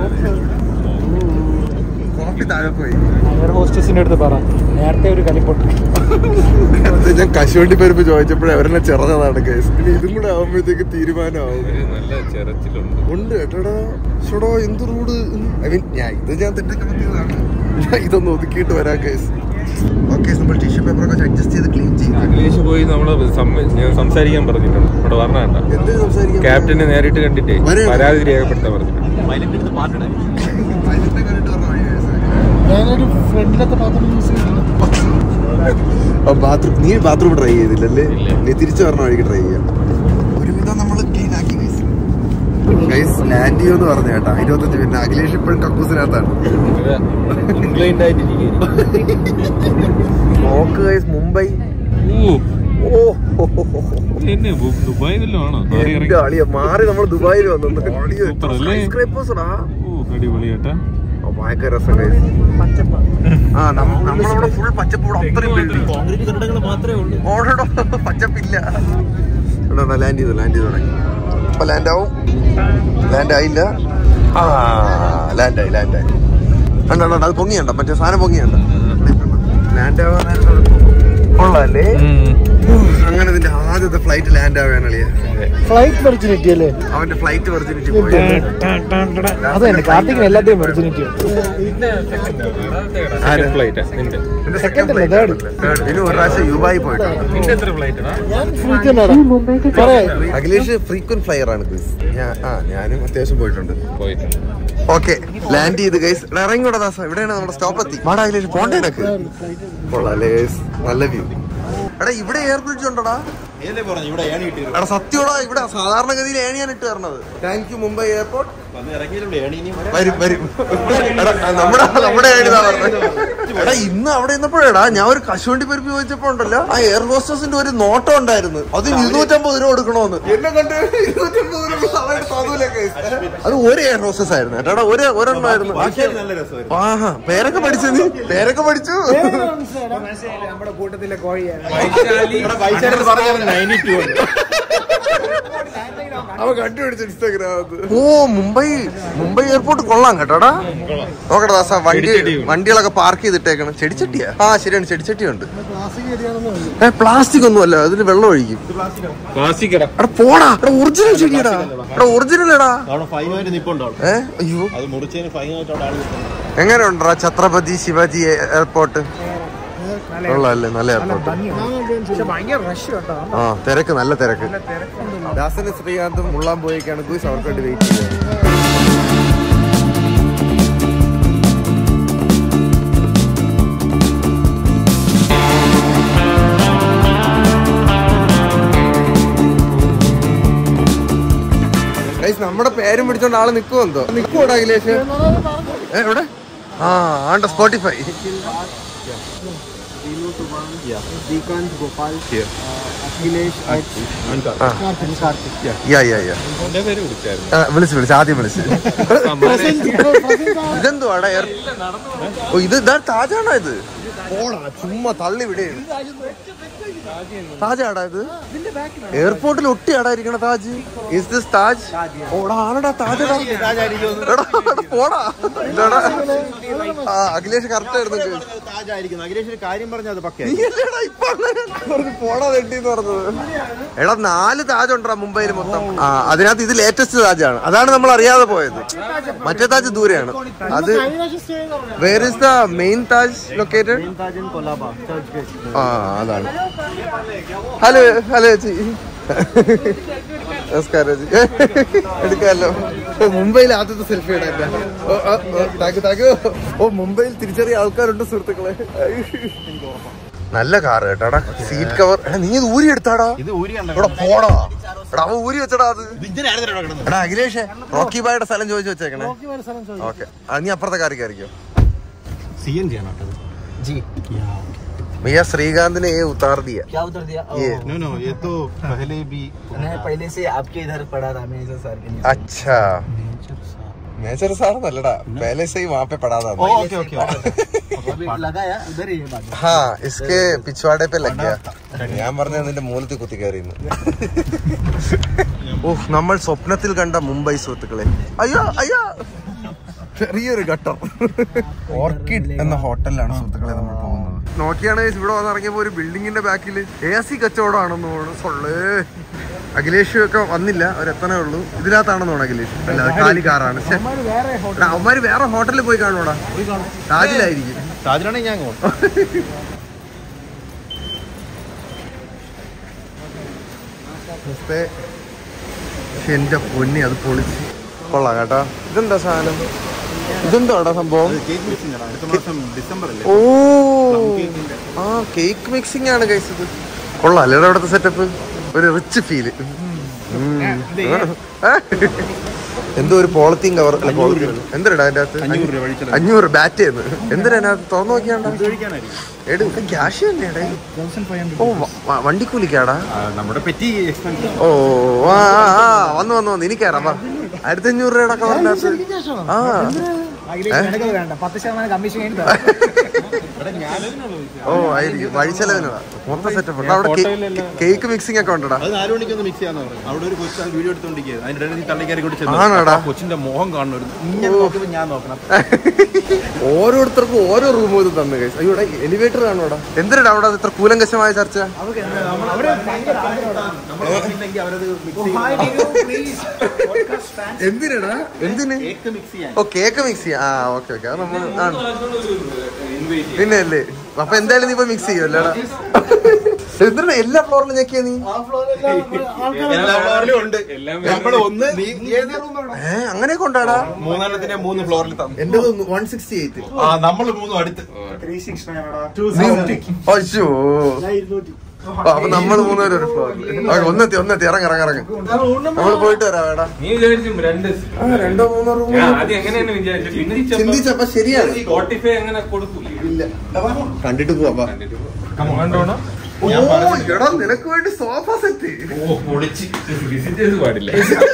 കോഫി താഴെ പോയി എയർ ഹോസ്റ്റസിന്റെ അടുത്ത് പറ നേരത്തെ ഒരു കലിപ്പൊട്ട് അത് ഞാൻ കശുവണ്ടി പരിപ്പ് ചോദിച്ചപ്പോഴേ അവരെന്നെ ചെറഞ്ഞതാണ് കേസ് ഇനി ഇതും കൂടെ ആവുമ്പോഴത്തേക്ക് തീരുമാനമാവും ഒരു നല്ല ചെറച്ചിലുണ്ട് ഉണ്ട് കേട്ടോടാ ഷോടോ എന്ത് റൂഡ് ഐ മീൻ ഞാൻ ഇത് ഞാൻ തെറ്റൊക്കെ പറ്റിയതാണ് ഞാൻ ഇതൊന്ന് ഒതുക്കിയിട്ട് വരാം കേസ് ഓക്കെ നമ്മൾ ടിഷ്യൂ പേപ്പർ ഒക്കെ അഡ്ജസ്റ്റ് ചെയ്ത് ക്ലീൻ ചെയ്യും അഖിലേഷ് പോയി നമ്മള് സമ്മ- ഞാൻ സംസാരിക്കാൻ പറഞ്ഞിട്ടുണ്ട് ഇവിടെ പറഞ്ഞ എന്ത് സംസാരിക്കാം ക്യാപ്റ്റനെ നേരിട്ട് കണ്ടിട്ടേ വരെയോ? പരാതി രേഖപ്പെടുത്താൻ പറഞ്ഞിട്ടുണ്ട് അതിന്റെ കണ്ടിട്ട് പറഞ്ഞ വഴി guys. ഞാനൊരു ഫ്രണ്ടിലത്തെ പാത്രം യൂസ് ചെയ്തില്ല ബാത്റൂം നീ ബാത്റൂം ട്രൈ ചെയ്തില്ലല്ലേ ഇല്ല. നീ തിരിച്ചു പറഞ്ഞ വഴിക്ക് ട്രൈ ചെയ്യാം ഒരുവിധം നമ്മൾ ക്ലീൻ ആക്കി ഗൈസ് ഗൈസ് ലാൻഡ് ചെയ്യുമെന്ന് പറഞ്ഞു കേട്ടാ ഇരുപത്തഞ്ച് മിനിറ്റ് അഖിലേഷ് ഇപ്പോഴും കക്കൂസിനകത്താണ് കംപ്ലൈന്റ് ആയിട്ടിരിക്കുന്നു നോക്ക് ഗൈസ് മുംബൈ ഓ എന്നെ ദുബായ് വല്ലതും ആണോ എന്റെ അളിയ മാറി നമ്മൾ ദുബായിൽ വന്നു Super അല്ലേ? സ്ക്രൈപ്പേഴ്സടാ ഓ അടിപൊളി ചേട്ടാ ഭയങ്കര രസം ഗൈസ് ആ നമ്മ- നമ്മളവിടെ ഫുൾ പച്ചപ്പൂടെ അത്രയും ബിൽഡിംഗ് ഓടോ പച്ചപ്പില്ല ലാൻഡ് ചെയ്തു ലാൻഡ് ചെയ്തു തുടങ്ങി അപ്പൊ ലാൻഡ് ആവും ലാൻഡ് ആയില്ല ആ ലാൻഡ് ആയി ലാൻഡ് ആയി കണ്ടോ അത് പൊങ്ങിയണ്ട മറ്റേ സാധനം പൊങ്ങിയണ്ട ലാൻഡ് ആവാൻ കൊള്ളാല്ലേ അങ്ങനെ ഇതിന്റെ ആദ്യത്തെ ഫ്ലൈറ്റ് ലാൻഡ് ആവാനളിയ ഫ്ലൈറ്റ് വെർജിനിറ്റി അല്ലേ അവന്റെ ഫ്ലൈറ്റ് വെർജിനിറ്റി പോയി അത് തന്നെ കാർത്തികിന് എല്ലാத்தைയും വെർജിനിറ്റി സെക്കൻഡ് ഫ്ലൈറ്റ് നിന്റെ എന്റെ Second second അല്ല, flight third. ആണ്. Third. ഇനി ഒരു പ്രാവശ്യം യുബായി പോയിട്ടുണ്ട് നിന്റെ എത്ര ഫ്ലൈറ്റ് ഞാൻ ഫ്രീക്കനാണ് പറയാ അഖിലേഷ് ഫ്രീക്വന്റ് ഫ്ലയർ ആണ് ക്രിസ് ഞാൻ ആ ഞാനും അത്യാവശ്യം പോയിട്ടുണ്ട് പോയിട്ടുണ്ട് ഓക്കെ ലാൻഡ് ചെയ്ത് ഗൈസ് ഇറങ്ങിയോടെ ദാസ ഇവിടെയാണ് നമ്മുടെ സ്റ്റോപ്പ് എത്തി വാടാ അഖിലേഷ് പോണ്ടേ എനക്ക് കൊള്ളാല്ലേ ഗൈസ് നല്ല വ്യൂ എടാ ഇവിടെ എയർ ബ്രിഡ്ജ് ഉണ്ടോടാ പറഞ്ഞു ഇവിടെ ഏണി കിട്ടിയത് എടാ സത്യോടാ ഇവിടെ സാധാരണഗതിയിൽ ഏണിയാണ് ഇട്ട് തരണത് താങ്ക് യു മുംബൈ എയർപോർട്ട് വരും വരും എടാ, നമ്മുടെ നമ്മുടെ ഏണിതാ പറഞ്ഞത് എടാ ഇന്ന് അവിടെ നിന്നപ്പോഴേടാ ഞാൻ ഒരു കശുവണ്ടി പരിപ്പ് ചോദിച്ചപ്പോ ഉണ്ടല്ലോ ആ എയർ ഹോസ്റ്റസിന്റെ ഒരു നോട്ടം ഉണ്ടായിരുന്നു അത് ഇരുന്നൂറ്റമ്പത് രൂപ കൊടുക്കണോന്ന് എന്നെ കണ്ട് ഇരുന്നൂറ്റമ്പത് രൂപ അവരുടെ തന്നൂലൊക്കെ. അത് ഒരു എയർ ഹോസ്റ്റസ് ആയിരുന്നു കേട്ടോ ഒരു ഒരെണ്ണമായിരുന്നു നല്ല രസമായിരുന്നു ആഹാ പേരൊക്കെ പഠിച്ചു നീ പേരൊക്കെ പഠിച്ചു നമ്മുടെ കൂട്ടത്തിലെ കോഴിയാണ് അവ കണ്ടുപിടിച്ചു ഇൻസ്റ്റാഗ്രാമത്ത് ഓ മുംബൈ മുംബൈ എയർപോർട്ട് കൊള്ളാം കേട്ടോടാ നോക്കട്ടെ ദാസ വണ്ടി വണ്ടികളൊക്കെ പാർക്ക് ചെയ്തിട്ടേക്കണം ചെടിച്ചട്ടിയാ ആ ശരിയാണ് ചെടിച്ചട്ടിയുണ്ട് പ്ലാസ്റ്റിക് ഏരിയ ഏ പ്ലാസ്റ്റിക് ഒന്നും അല്ല അതിൽ വെള്ളം ഒഴിക്കും പ്ലാസ്റ്റിക് എടാ പോടാ എടാ ഒറിജിനൽ ചെടിയടാ എടാ ഒറിജിനൽ എടാ അവിടെ ഫൈനായിട്ട് നിപ്പുണ്ടോ ഏ അയ്യോ അത് മുറിച്ചതിന് ഫൈനായിട്ട് അവിടെ ആള് നിൽക്കുന്നു എങ്ങനെ ഉണ്ടോ ഛത്രപതി ശിവാജി എയർപോർട്ട് കൊള്ളാല്ലേ നല്ല എയർപോർട്ട് പക്ഷെ ഭയങ്കര റഷ് കേട്ടോ ആ തിരക്ക് നല്ല തിരക്ക് ദാസന് ശ്രീകാന്തും മുള്ളാൻ പോയേക്കാണ് ഗൂസ് അവർക്ക് വേണ്ടി വെയിറ്റ് ചെയ്യുന്നത് Guys, നമ്മുടെ പേരും പിടിച്ചോണ്ട് ആള് നിക്കുവോ എന്തോ നിക്കുവോടാ അഖിലേഷ് ഏ, എവിടെ ആ ആണ്ട Spotify Srikanth Gopal Akhilesh yeah yeah yeah എന്റെ പേര് വിളിച്ചായിരുന്നു ആ, വിളിച്ച് വിളിച്ച് ആദ്യം വിളിച്ച് ഇതെന്തുവാടാ എയർ ഓ ഇത് ഇതാ താജാണോ ഇത് പോടാ ചുമ്മാ തള്ളി വിടെ താജാടാ ഇത് എയർപോർട്ടിൽ ഒട്ടിയാടാ ഇരിക്കണ താജ് ഇസ് ദിസ് താജ് ഓടാ ആണടാ താജടാ എടാ, പോടാ ഇതാടാ ആ അഖിലേഷ് കറക്റ്റ് ആയിരുന്നു താജായിരിക്കുന്നു അഖിലേഷ് ഒരു കാര്യം പറഞ്ഞാൽ അത് പക്കേ നീയല്ലേടാ ഇപ്പൊ പറഞ്ഞ് പോടാ തെട്ടിന്ന് പറഞ്ഞത് എടാ നാല് താജ് ഉണ്ടോ മുംബൈയിൽ മൊത്തം ആ അതിനകത്ത് ഇത് ലേറ്റസ്റ്റ് താജാണ് അതാണ് നമ്മൾ അറിയാതെ പോയത് മറ്റേ താജ് ദൂരെയാണ് അത് where is the main Taj located ആ അതാണ് ഹലോ ഹലോ ചേച്ചി നമസ്കാരം ചേച്ചി എടുക്കാമല്ലോ ഓ മുംബൈയിൽ ആദ്യത്തെ സെൽഫി ഇടാൻ ഓ താങ്ക് താങ്ക് ഓ മുംബൈയിൽ തിരിച്ചറിയ ആൾക്കാരുണ്ട് സുഹൃത്തുക്കളെ നല്ല കാറ് കേട്ടാടാ സീറ്റ് കവർ എടാ നീ ഇത് ഊരി എടുത്താടാ ഇത് ഊരി ഇവിടെ പോടാ എടാ അവൻ ഊരി വെച്ചടാ അത് എടാ അഖിലേഷ് റോക്കി ബായുടെ സ്ഥലം ചോദിച്ചു വെച്ചേക്കണേ ഓക്കെ നീ അപ്പുറത്തെ കാറി കയറിക്കോ സി എൻ ജി ആണ് जी भैया श्रीकांत ने ये उतार दिया क्या उतर दिया ये नो नो ये तो पहले भी मैं पहले से आपके इधर पड़ा था मैं सर के नीचे अच्छा मेजर साहब नല്ലടാ पहले से ही वहाँ पे पड़ा था ओके ओके अभी लगाया उधर ही है बात हाँ इसके पिछवाड़े पे लग गया ഞാൻ പറഞ്ഞ നിന്റെ മൂലത്തിൽ കുത്തി കയറിയെന്ന് ഓഹ് നമ്മൾ സ്വപ്നത്തിൽ കണ്ട മുംബൈ സുഹൃത്തുക്കളെ അയ്യോ അയ്യോ ചെറിയൊരു ഘട്ടം ഓർക്കിഡ് എന്ന ഹോട്ടലിലാണ് സുഹൃത്തുക്കളെ നമ്മൾ പോകുന്നത് നോക്കിയാണ് ഇവിടെ വന്ന് ഇറങ്ങിയപ്പോ ഒരു ബിൽഡിങ്ങിന്റെ ബാക്കിൽ എ സി കച്ചവടമാണെന്ന് തോന്നുന്നു സൊള്ളേ അഖിലേഷ് ഒക്കെ വന്നില്ല അവരെത്തനേ ഉള്ളൂ ഇതിനകത്താണെന്ന് തോന്നുന്നു അഖിലേഷ് അല്ല അത് കാലി കാറാണ് ശ്ശെ. എടാ, അവന്മാര് വേറെ ഹോട്ടലിൽ പോയി കാണൂടാ താജിലായിരിക്കും താജിലാണെങ്കിൽ ഞാൻ അങ്ങോട്ട് പക്ഷേ പക്ഷെ എന്റെ പൊന്നി അത് പൊളിച്ച് കൊള്ളാം കേട്ടാ ഇതെന്താ സാധനം ഇതെന്താടാ സംഭവം കേക്ക് മിക്സിംഗ് ആണ് അടുത്ത മാസം ഡിസംബർ അല്ലേ ഓ ആ കേക്ക് മിക്സിംഗ് ആണ് കൈസ് ഇത് കൊള്ളാം അല്ലേ അവിടുത്തെ സെറ്റപ്പ് ഒരു റിച്ച് ഫീല് എന്തോ ഒരു പോളത്തീൻ കവർ അല്ല പോളത്തീൻ എന്തിനാ അതിന്റെ അകത്ത് അഞ്ഞൂറ് രൂപ വഴിച്ചെലവ്. അഞ്ഞൂറ് ബാറ്റ് ചെയ്യുന്നു എന്തിനാ അതിനകത്ത് തുറന്നു നോക്കിയാണ്ടാ കഴിക്കാനായിരിക്കും എടു ക്യാഷ് തന്നെയാടേ ഓ വ- വ- വണ്ടിക്കൂലിക്കാടാ നമ്മുടെ പെറ്റി എക്സ്പെൻസ് ഓ ആ ആ, ആ വന്നു വന്നു വന്നു എനിക്കറിയാം വാ ആയിരത്തി അഞ്ഞൂറ് രൂപയുടെ കവറിനകത്ത് ആ അതിലേക്ക് വേണ്ട പത്ത് ശതമാനം കമ്മീഷൻ കഴിഞ്ഞിട്ട് ഓ ആയിരിക്കും വഴിച്ചെലവിനടാ മൊത്തം സെറ്റപ്പ് ഉണ്ട് അവിടെ കേക്ക് മിക്സിംഗ് ഒക്കെ ഉണ്ടടാ അത് നാല് മണിക്കൊന്ന് മിക്സ് ചെയ്യാന്ന് പറഞ്ഞു അവിടെ ഒരു കൊച്ചു അത് വീഡിയോ എടുത്തോണ്ടിരിക്കുക അതിന്റെ ഇടയിൽ നീ തള്ളിക്കയറി കൂടി ചെന്നു ആണോടാ? അപ്പൊ ആ കൊച്ചിന്റെ മുഖം കാണണം ഇങ്ങനെ നോക്കിയപ്പോ ഞാൻ നോക്കണം ഓരോരുത്തർക്കും ഓരോ റൂം ഇത് തന്നു കഴിച്ചു അയ്യോ എലിവേറ്റർ കാണോടാ എന്തിനാ അവിടെ ഇത്ര കൂലങ്കശമായ ചർച്ച ഇല്ലെങ്കിൽ അവരത് എന്തിനാടാ എന്തിന് കേക്ക് മിക്സ് ചെയ്യാൻ ഓ കേക്ക് മിക്സ് ചെയ്യാം ആ ഓക്കെ ഓക്കെ അത് നമ്മൾ ആണ് പിന്നെ അല്ലേ അപ്പൊ എന്തായാലും നീ ഇപ്പൊ മിക്സ് ചെയ്യുമല്ലേടാ എന്തിനാ എല്ലാ ഫ്ലോറിലും ഞെക്കിയ നീ എല്ലാ ഫ്ലോറിലും ഉണ്ട് എല്ലാം നമ്മൾ ഒന്ന് നീ ഏത് room ആണ്? ഏ അങ്ങനെ കൊണ്ടാടാ മൂന്നെണ്ണത്തിന്റെ മൂന്ന് ഫ്ലോറിൽ തന്നു എന്റെ വൺ സിക്സ്റ്റി എയ്റ്റ് ആ നമ്മൾ മൂന്നും അടുത്ത് അയ്യോ ഓ, അപ്പൊ നമ്മൾ മൂന്നുപേരും ഒരു ഫ്ലോറിൽ ഓക്കെ ഒന്നെത്തി ഒന്നെത്തി ഇറങ്ങ ഇറങ്ങ ഇറങ്ങ നമ്മൾ പോയിട്ട് വരാം വേടാ നീ വിചാരിച്ചു രണ്ട് ആ രണ്ടോ മൂന്നോ റൂം ഞാൻ ആദ്യം എങ്ങനെയാണ് വിചാരിച്ചു ചിന്തിച്ചപ്പോ ചിന്തിച്ചപ്പോ ശരിയാണ് സ്പോട്ടിഫൈ എങ്ങനെ കൊടുക്കൂല കണ്ടിട്ട് പോവാ കണ്ടോണോ ഓ എടാ നിനക്ക് വേണ്ടി സോഫ സെറ്റ് ഓ പൊളിച്ച് വിസിറ്റേഴ്സ് പാടില്ല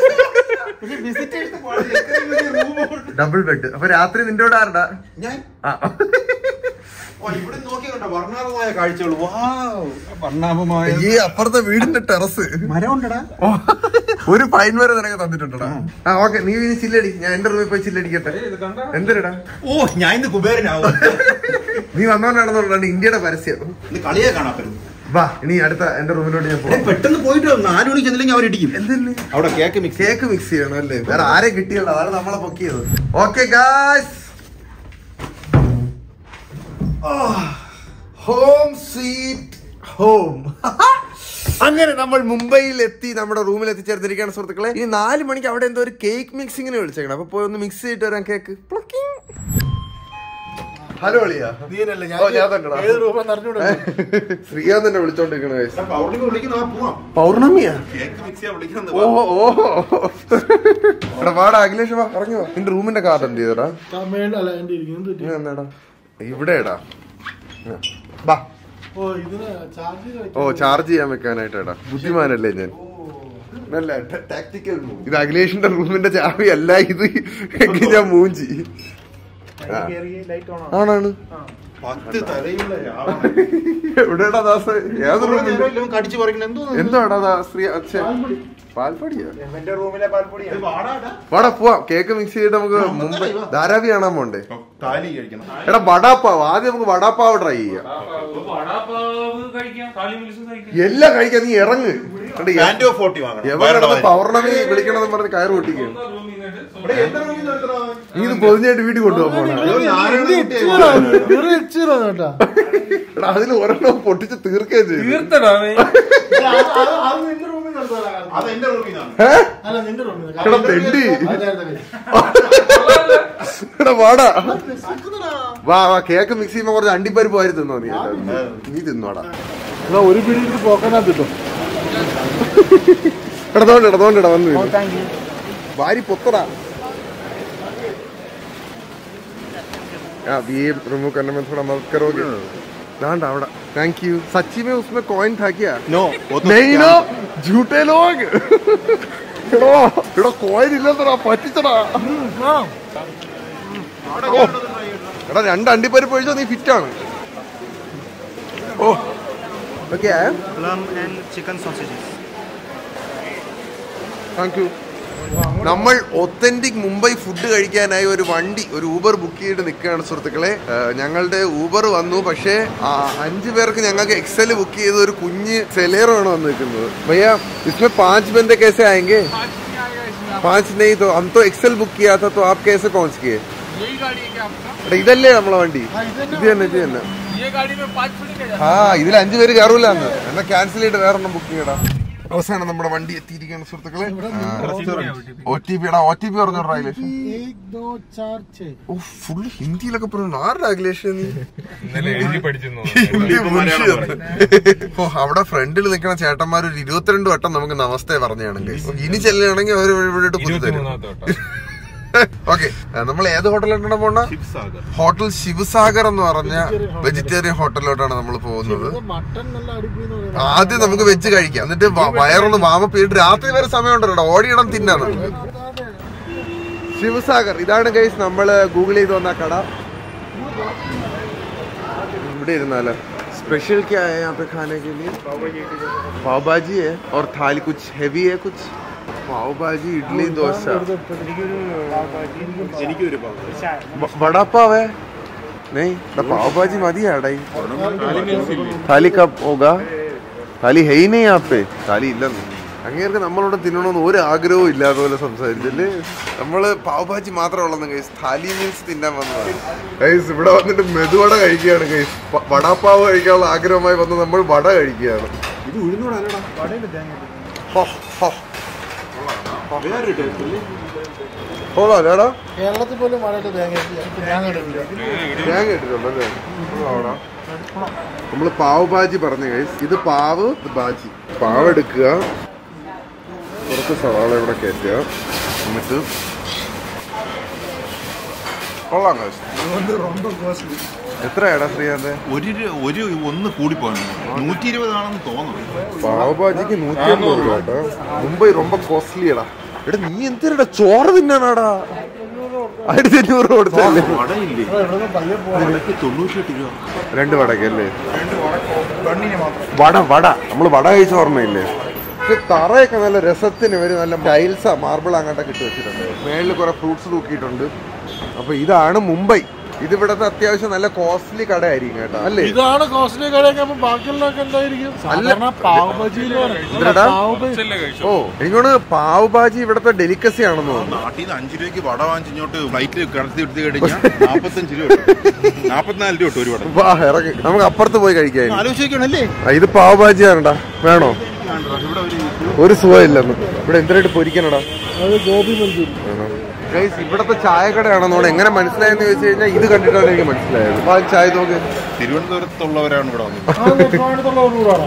ഡബിൾ ബെഡ് അപ്പൊ രാത്രി നിന്റെ കൂടെ ആരടാ ഞാൻ ആ. ഓ, ഇവിടെ നോക്കിയോണ്ട വർണ്ണാഭമായ കാഴ്ചകൾ വാവ് വർണ്ണാഭമായ ഈ അപ്പുറത്തെ വീടിന്റെ ടെറസ് മരം ഉണ്ടടാ ഓ, ഒരു പൈൻ വരെ നിനക്ക് തന്നിട്ടുണ്ടടാ ആ ഓക്കെ നീ ഇനി ചില്ലടി ഞാൻ എന്റെ റൂമിൽ പോയി ചില്ലടിക്കട്ടെ എന്തിനടാ ഓ ഞാൻ ഇന്ന് കുബേരനാവും നീ വന്നോണ്ടാണെന്നുള്ളത് ഇന്ത്യയുടെ പരസ്യം ഇന്ന് കളിയെ കാണാൻ പറ്റും വാ ഇനി അടുത്ത എന്റെ റൂമിലോട്ട് ഞാൻ പോവാം പെട്ടെന്ന് പോയിട്ട് നാലു മണിക്ക് ചെന്നില്ലെങ്കിൽ അവരിടിക്കും എന്തിന് അവിടെ കേക്ക് മിക്സ് കേക്ക് മിക്സ് ചെയ്യണം അല്ലേ വേറെ ആരെ കിട്ടിയല്ലോ അതാണ് നമ്മളെ പൊക്കിയത് okay guys home sweet home അങ്ങനെ നമ്മൾ മുംബൈയിൽ എത്തി നമ്മുടെ റൂമിൽ എത്തിച്ചേർന്നിരിക്കുകയാണ് സുഹൃത്തുക്കളെ ഈ നാല് മണിക്ക് അവിടെ എന്തോ ഒരു കേക്ക് മിക്സിങ്ങിന് വിളിച്ചേക്കണം അപ്പൊ പോയി ഒന്ന് മിക്സ് ചെയ്തിട്ട് വരാം കേക്ക് ഹലോ അളിയാ നീനല്ലേ ഞാൻ ഓ, ഞാൻ തന്നെടാ. ഏത് രൂപ അറിഞ്ഞൂടാ ശ്രീകാന്ത് തന്നെ വിളിച്ചോണ്ടിരിക്കണ guys. പൗർണിമ വിളിക്കുന്ന ആ പോവാം പൗർണമിയാ കേക്ക് മിക്സ് ചെയ്യാൻ വിളിക്കുന്നത് ഓ ഓ എടാ വാടാ അഖിലേഷ് വാ ഇറങ്ങി വാ നിന്റെ റൂമിന്റെ കാർഡ് എന്ത് ചെയ്തടാ തമിഴ് അല്ല എന്റെ ഇരിക്കുന്നത് തെറ്റി. ഇനി എന്നാടാ ഇവിടെ ഇടാ ബാ ഓ ഇതിന് ചാർജ് ഓ ചാർജ് ചെയ്യാൻ വെക്കാനായിട്ട് എടാ ബുദ്ധിമാനല്ലേ ഞാൻ നല്ല ടാക്ടിക്കൽ ഇത് അഖിലേഷിന്റെ റൂമിന്റെ ചാവി അല്ല ഇത് എങ്കിൽ ഞാൻ മൂഞ്ചി ആ. ആണാണ് പത്ത് തലയുള്ള രാവണൻ. എവിടെടാ ദാസ് ഏത് റൂമിൽ ഇവൻ കടിച്ചു പറിക്കണ എന്തോ എന്താടാ ദാ ശ്രീ അച്ഛൻ പാൽപ്പൊടിയാ എന്റെ റൂമിലെ പാൽപ്പൊടി ഇത് വാടാടാ. വാടാ പോവാം കേക്ക് മിക്സ് ചെയ്തിട്ട് നമുക്ക് മുമ്പ് ധാരാവി കാണാൻ പോണ്ടേ താലി കഴിക്കണം എടാ വടാപ്പാവ് ആദ്യം നമുക്ക് വടാപ്പാവ് ട്രൈ ചെയ്യാം വടാപ്പാവ് കഴിക്കാം കാലി മിൽസ് കഴിക്കാം എല്ലാം കഴിക്കാൻ നീ ഇറങ്ങ് എടാ, എ- ആന്റോ ഫോർട്ടി വാങ്ങണം എവിടെ വയറുടെ കിടന്ന് വായിൽ. പൗർണമി വിളിക്കണമെന്ന് പറഞ്ഞ് കയറ് പൊട്ടിക്കും ഇവിടെ എന്റെ റൂമിൽ നിന്ന് എടുത്തടാ. നീ ഇത് പൊതിഞ്ഞായിട്ട് വീട്ടിൽ കൊണ്ടുപോകാൻ പോണ അയ്യോ, നാരായണ കുട്ടി. വെറും ഇച്ചിരി കേട്ടാ എടാ അതിൽ ഒരെണ്ണം പൊട്ടിച്ച് തീർക്കുകയും ചെയ്തു തീർത്തടാവേ അത് നിന്റെ റൂമിൽ നടത്താ അത് എന്റെ റൂമിൽ നിന്നാണ് ഏ? അല്ല നിന്റെ റൂമിൽ എടാ തെണ്ടി അത് നേരത്തെ കഴിച്ചു. എടാ വാടാ വാ വാ കേക്ക് മിക്സ് ചെയ്യുമ്പോ കുറച്ച് അണ്ടിപ്പരിപ്പ് വാരി തിന്നോ നീ നീ തിന്നോടാ എന്നാ ഒരു പിടി പോക്കാനകത്ത് കിട്ടും ഇടതോണ്ട് ഇടതോണ്ട് ഇട വന്നു വീണു. വാരി പൊത്തടാ हाँ ये रिमूव करने में थोड़ा मदद करोगे दांड आवड़ा थैंक यू सच्ची में उसमें कॉइन था क्या നോ वो तो नहीं ना झूठे लोग എടോ എടോ കോയിൻ ഇല്ലെന്നടാ പറ്റിച്ചടാ ഓ എടാ രണ്ട് അണ്ടിപ്പരിപ്പ് ഒഴിച്ചോ നീ ഫിറ്റാണ് ഓ okay Plum and chicken sausages. Thank you നമ്മൾ ഒത്തന്റിക് മുംബൈ ഫുഡ് കഴിക്കാനായി ഒരു വണ്ടി ഒരു ഊബർ ബുക്ക് ചെയ്തിട്ട് നിൽക്കുകയാണ് സുഹൃത്തുക്കളെ ഏഹ് ഞങ്ങളുടെ ഊബർ വന്നു പക്ഷേ ആ അഞ്ചു പേർക്ക് ഞങ്ങൾക്ക് എക്സൽ ബുക്ക് ചെയ്ത് ഒരു കുഞ്ഞ് സെലേറോ ആണ് വന്ന് നിൽക്കുന്നത് ഭയ്യ इसमें पांच बंदे कैसे आएंगे पांच नहीं तो हम तो एक्सेल बुक किया था तो आप कैसे पहुंच गए എടാ, ഇതല്ലേ നമ്മളെ വണ്ടി ഇത് തന്നെ ഇത് തന്നെ ആ ഇതിൽ അഞ്ചു പേര് കയറൂല അന്ന് എന്നാ ക്യാൻസൽ ചെയ്തിട്ട് വേറെ ഒന്നും ബുക്ക് ചെയ്യടാ അവസാനം നമ്മുടെ വണ്ടി എത്തിയിരിക്കുകയാണ് സുഹൃത്തുക്കളെ ഒ ടി പി എടാ ഒ ടി പി പറഞ്ഞോടാ അഖിലേഷ് एक दो चार छह ഓ ഫുള്ള് ഹിന്ദിയിലൊക്കെ പറഞ്ഞു ആരുടെ അഖിലേഷ് നീ ഇന്നലെ എഴുതി പഠിച്ചെന്നു ഹിന്ദി മനുഷ്യൻ. ഓ അവിടെ ഫ്രണ്ടിൽ നിൽക്കുന്ന ചേട്ടന്മാർ ഒരു ഇരുപത്തിരണ്ട് വട്ടം നമുക്ക് നമസ്തേ പറഞ്ഞാണെങ്കിൽ ഇനി ചെല്ലുകയാണെങ്കിൽ അവർ ഇവിടെ പുതു തരും ഇരുപത്തിമൂന്നാമത്തെ വട്ടം ഓക്കെ നമ്മൾ ഏത് ഹോട്ടലിലാണ് പോണ്ട ഹോട്ടൽ ശിവസാഗർ എന്ന് പറഞ്ഞ വെജിറ്റേറിയൻ ഹോട്ടലിലോട്ടാണ് നമ്മൾ പോകുന്നത് മട്ടൻ നല്ല അടിപ്പിന്ന് പറയുന്നത് ആദ്യം നമുക്ക് വെച്ച് കഴിക്കാം എന്നിട്ട് വ- വയറൊന്ന് വാമപ്പ് ചെയ്തിട്ട് രാത്രി വരെ സമയമുണ്ടല്ലോ ഓടിയിടം തിന്നാൻ നമുക്ക് ശിവസാഗർ ഇതാണ് ഗൈസ് നമ്മള് ഗൂഗിൾ ചെയ്ത് വന്ന കട ഇവിടെ ഇരുന്നാലോ स्पेशल क्या है यहाँ पे खाने के लिए पाव भाजी है और थाली कुछ हैवी है कुछ पाव भाजी इडली डोसा എനിക്കൊരു ब- बड़ा पाव है नहीं तो पाव भाजी मदी है अड़ाई थाली कब होगा थाली है ही नहीं यहाँ पे थाली ഇല്ലെന്ന് അങ്ങേർക്ക് നമ്മളോട് തിന്നണമെന്ന് ഒരു ആഗ്രഹവും ഇല്ലാത്ത പോലെ സംസാരിച്ചല്ലേ നമ്മള് പാവഭാജി മാത്രമേ ഉള്ളൂ ഗൈസ് താലി മീൻസ് തിന്നാൻ വന്നതാണ് ഗൈസ് ഇവിടെ വന്നിട്ട് മെതുവട കഴിക്കുകയാണ് ഗൈസ് വടാപ്പാവ് കഴിക്കാനുള്ള ആഗ്രഹമായി വന്ന് നമ്മൾ വട കഴിക്കുകയാണ് ഇത് ഉഴുന്നോടല്ലടാ ഹോ, ഹോ. കൊള്ളാം അല്ലേടാ കേരളത്തിൽ പോലും മഴയിട്ട് തേങ്ങ ഇട്ടില്ല. തേങ്ങ ഇടില്ല തേങ്ങ ഇട്ടിട്ടുണ്ടല്ലേ കൊള്ളാം നമ്മൾ പാവ് ബാജി പറഞ്ഞു ഗൈസ് ഇത് പാവ് ഇത് ബാജി പാവ് എടുക്കുക കുറച്ച് സവാള ഇവിടെ കയറ്റുക എന്നിട്ട് കൊള്ളാം ഗൈസ് എത്രയാടാ ശ്രീകാന്ത് ഒരു രു- ഒരു ഒന്ന് കൂടിപ്പോയി നൂറ്റി ഇരുപതാണെന്ന് തോന്നുന്നു പാവ് ബാജിക്ക് നൂറ്റി അമ്പത് രൂപ കേട്ടോ മുംബൈ ரொம்ப കോസ്റ്റ്ലിയടാ എടാ നീ എന്തിനാ ചോറ് തിന്നാനാടാ ആയിരത്തി അഞ്ഞൂറ് കൊടുത്തല്ലേ വടയില്ലേ വടക്ക് തൊണ്ണൂറ്റിയെട്ട് രൂപ രണ്ട് വടക്കല്ലേ വട വട നമ്മൾ വട കഴിച്ച ഓർമ്മയില്ലേ പക്ഷെ തറയൊക്കെ നല്ല രസത്തിന് ഒരു നല്ല ടൈൽസാ മാർബിൾ അങ്ങോട്ടൊക്കെ ഇട്ട് വെച്ചിട്ടുണ്ട് മേളിൽ കുറെ ഫ്രൂട്ട്സ് തൂക്കിയിട്ടുണ്ട് അപ്പൊ ഇതാണ് മുംബൈ ഇത് ഇവിടത്തെ അത്യാവശ്യം നല്ല കോസ്റ്റ്ലി കടയായിരിക്കും കേട്ടോ അല്ലേ ഇതാണ് കോസ്റ്റ്ലി കടയൊക്കെ അപ്പൊ ബാക്കിയുള്ളതൊക്കെ എന്തായിരിക്കും സാധാരണ പാവബജിയിൽ എന്തിനെടാ? കുറച്ചല്ലേ കഴിച്ചു ഓ എനിക്കോട് പാവ് ബാജി ഇവിടത്തെ ഡെലിക്കസി ആണെന്ന് തോന്നുന്നു നാട്ടിൽ നിന്ന് അഞ്ചു രൂപയ്ക്ക് വട വാങ്ങിച്ച് ഇങ്ങോട്ട് ഫ്ലൈറ്റിൽ കടത്തി എടുത്ത് കഴിഞ്ഞാൽ നാപ്പത്തഞ്ച് രൂപ കിട്ടും. നാപ്പത്തിനാല് രൂപ കിട്ടും ഒരു വട വാ ഇറങ്ങി നമുക്ക് അപ്പുറത്ത് പോയി കഴിക്കാം ആലോചിക്കണല്ലേ ആ, ഇത് പാവ് ബാജി ആണടാ വേണോ ഇവിടെ ഒരു ഒരു സുഖമില്ലെന്ന് ഇവിടെ എന്തിനായിട്ട് പൊരിക്കണടാ അത് ഗോപി മഞ്ചൂരി ഗൈസ് ഇവിടത്തെ ചായക്കടയാണെന്നോട് എങ്ങനെ മനസ്സിലായെന്ന് ചോദിച്ചു കഴിഞ്ഞാൽ ഇത് കണ്ടിട്ടാണ് എനിക്ക് മനസ്സിലായത് അപ്പൊ ആ ചായ നോക്ക് തിരുവനന്തപുരത്തുള്ളവരാണ് ഇവിടെ വന്നത് ആ നെപ്പാടത്തുള്ള ഒന്നുകൂടാണോ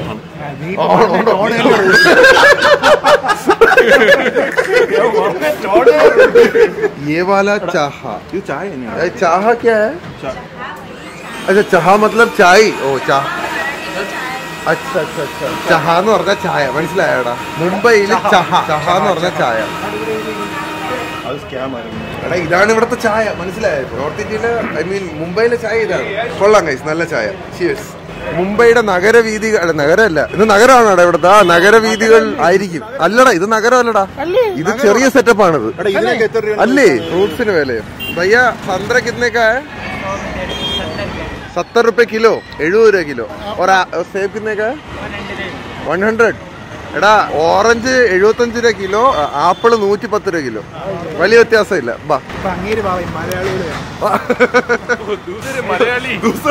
ये वाला चाहा ഇത് ചായ തന്നെയാണ് ए, चाहा क्या है अच्छा चाहा मतलब चाय ഓ ചാ അച്ഛാ അച്ഛാ അച്ഛാ ചഹ എന്ന് പറഞ്ഞ ചായ മനസ്സിലായടാ മുംബൈയിൽ ചഹ ചഹ എന്ന് പറഞ്ഞ ചായ അത് സ്കാം ആയിരുന്നു എടാ ഇതാണ് ഇവിടുത്തെ ചായ മനസ്സിലായോ നോർത്ത് ഇന്ത്യയിലെ ഐ മീൻ മുംബൈയിലെ ചായ ഇതാണ് കൊള്ളാം കൈസ് നല്ല ചായ ചിയേഴ്സ് മുംബൈയുടെ നഗരവീതികൾ അല്ല നഗരമല്ല ഇത് നഗരമാണോടാ ഇവിടുത്തെ ആ നഗരവീതികൾ ആയിരിക്കും അല്ലടാ ഇത് നഗരമല്ലടാ ഇത് ചെറിയ സെറ്റപ്പ് ആണിത് എടാ ഇതിനൊക്കെ എത്ര രൂപ അല്ലേ ഫ്രൂട്ട്സിന് വില ഭയ്യ संतरा कितने का है सत्तर रुपए किलो എഴുപത് രൂപ കിലോ और आ- और सेब कितने का है വൺ ഹൺഡ്രഡ് എടാ ഓറഞ്ച് എഴുപത്തഞ്ച് രൂപ കിലോ ആപ്പിള് നൂറ്റി പത്ത് രൂപ കിലോ വലിയ വ്യത്യാസമില്ല ബാ ഇപ്പൊ അങ്ങേര് പറയും മലയാളികള് മലയാളി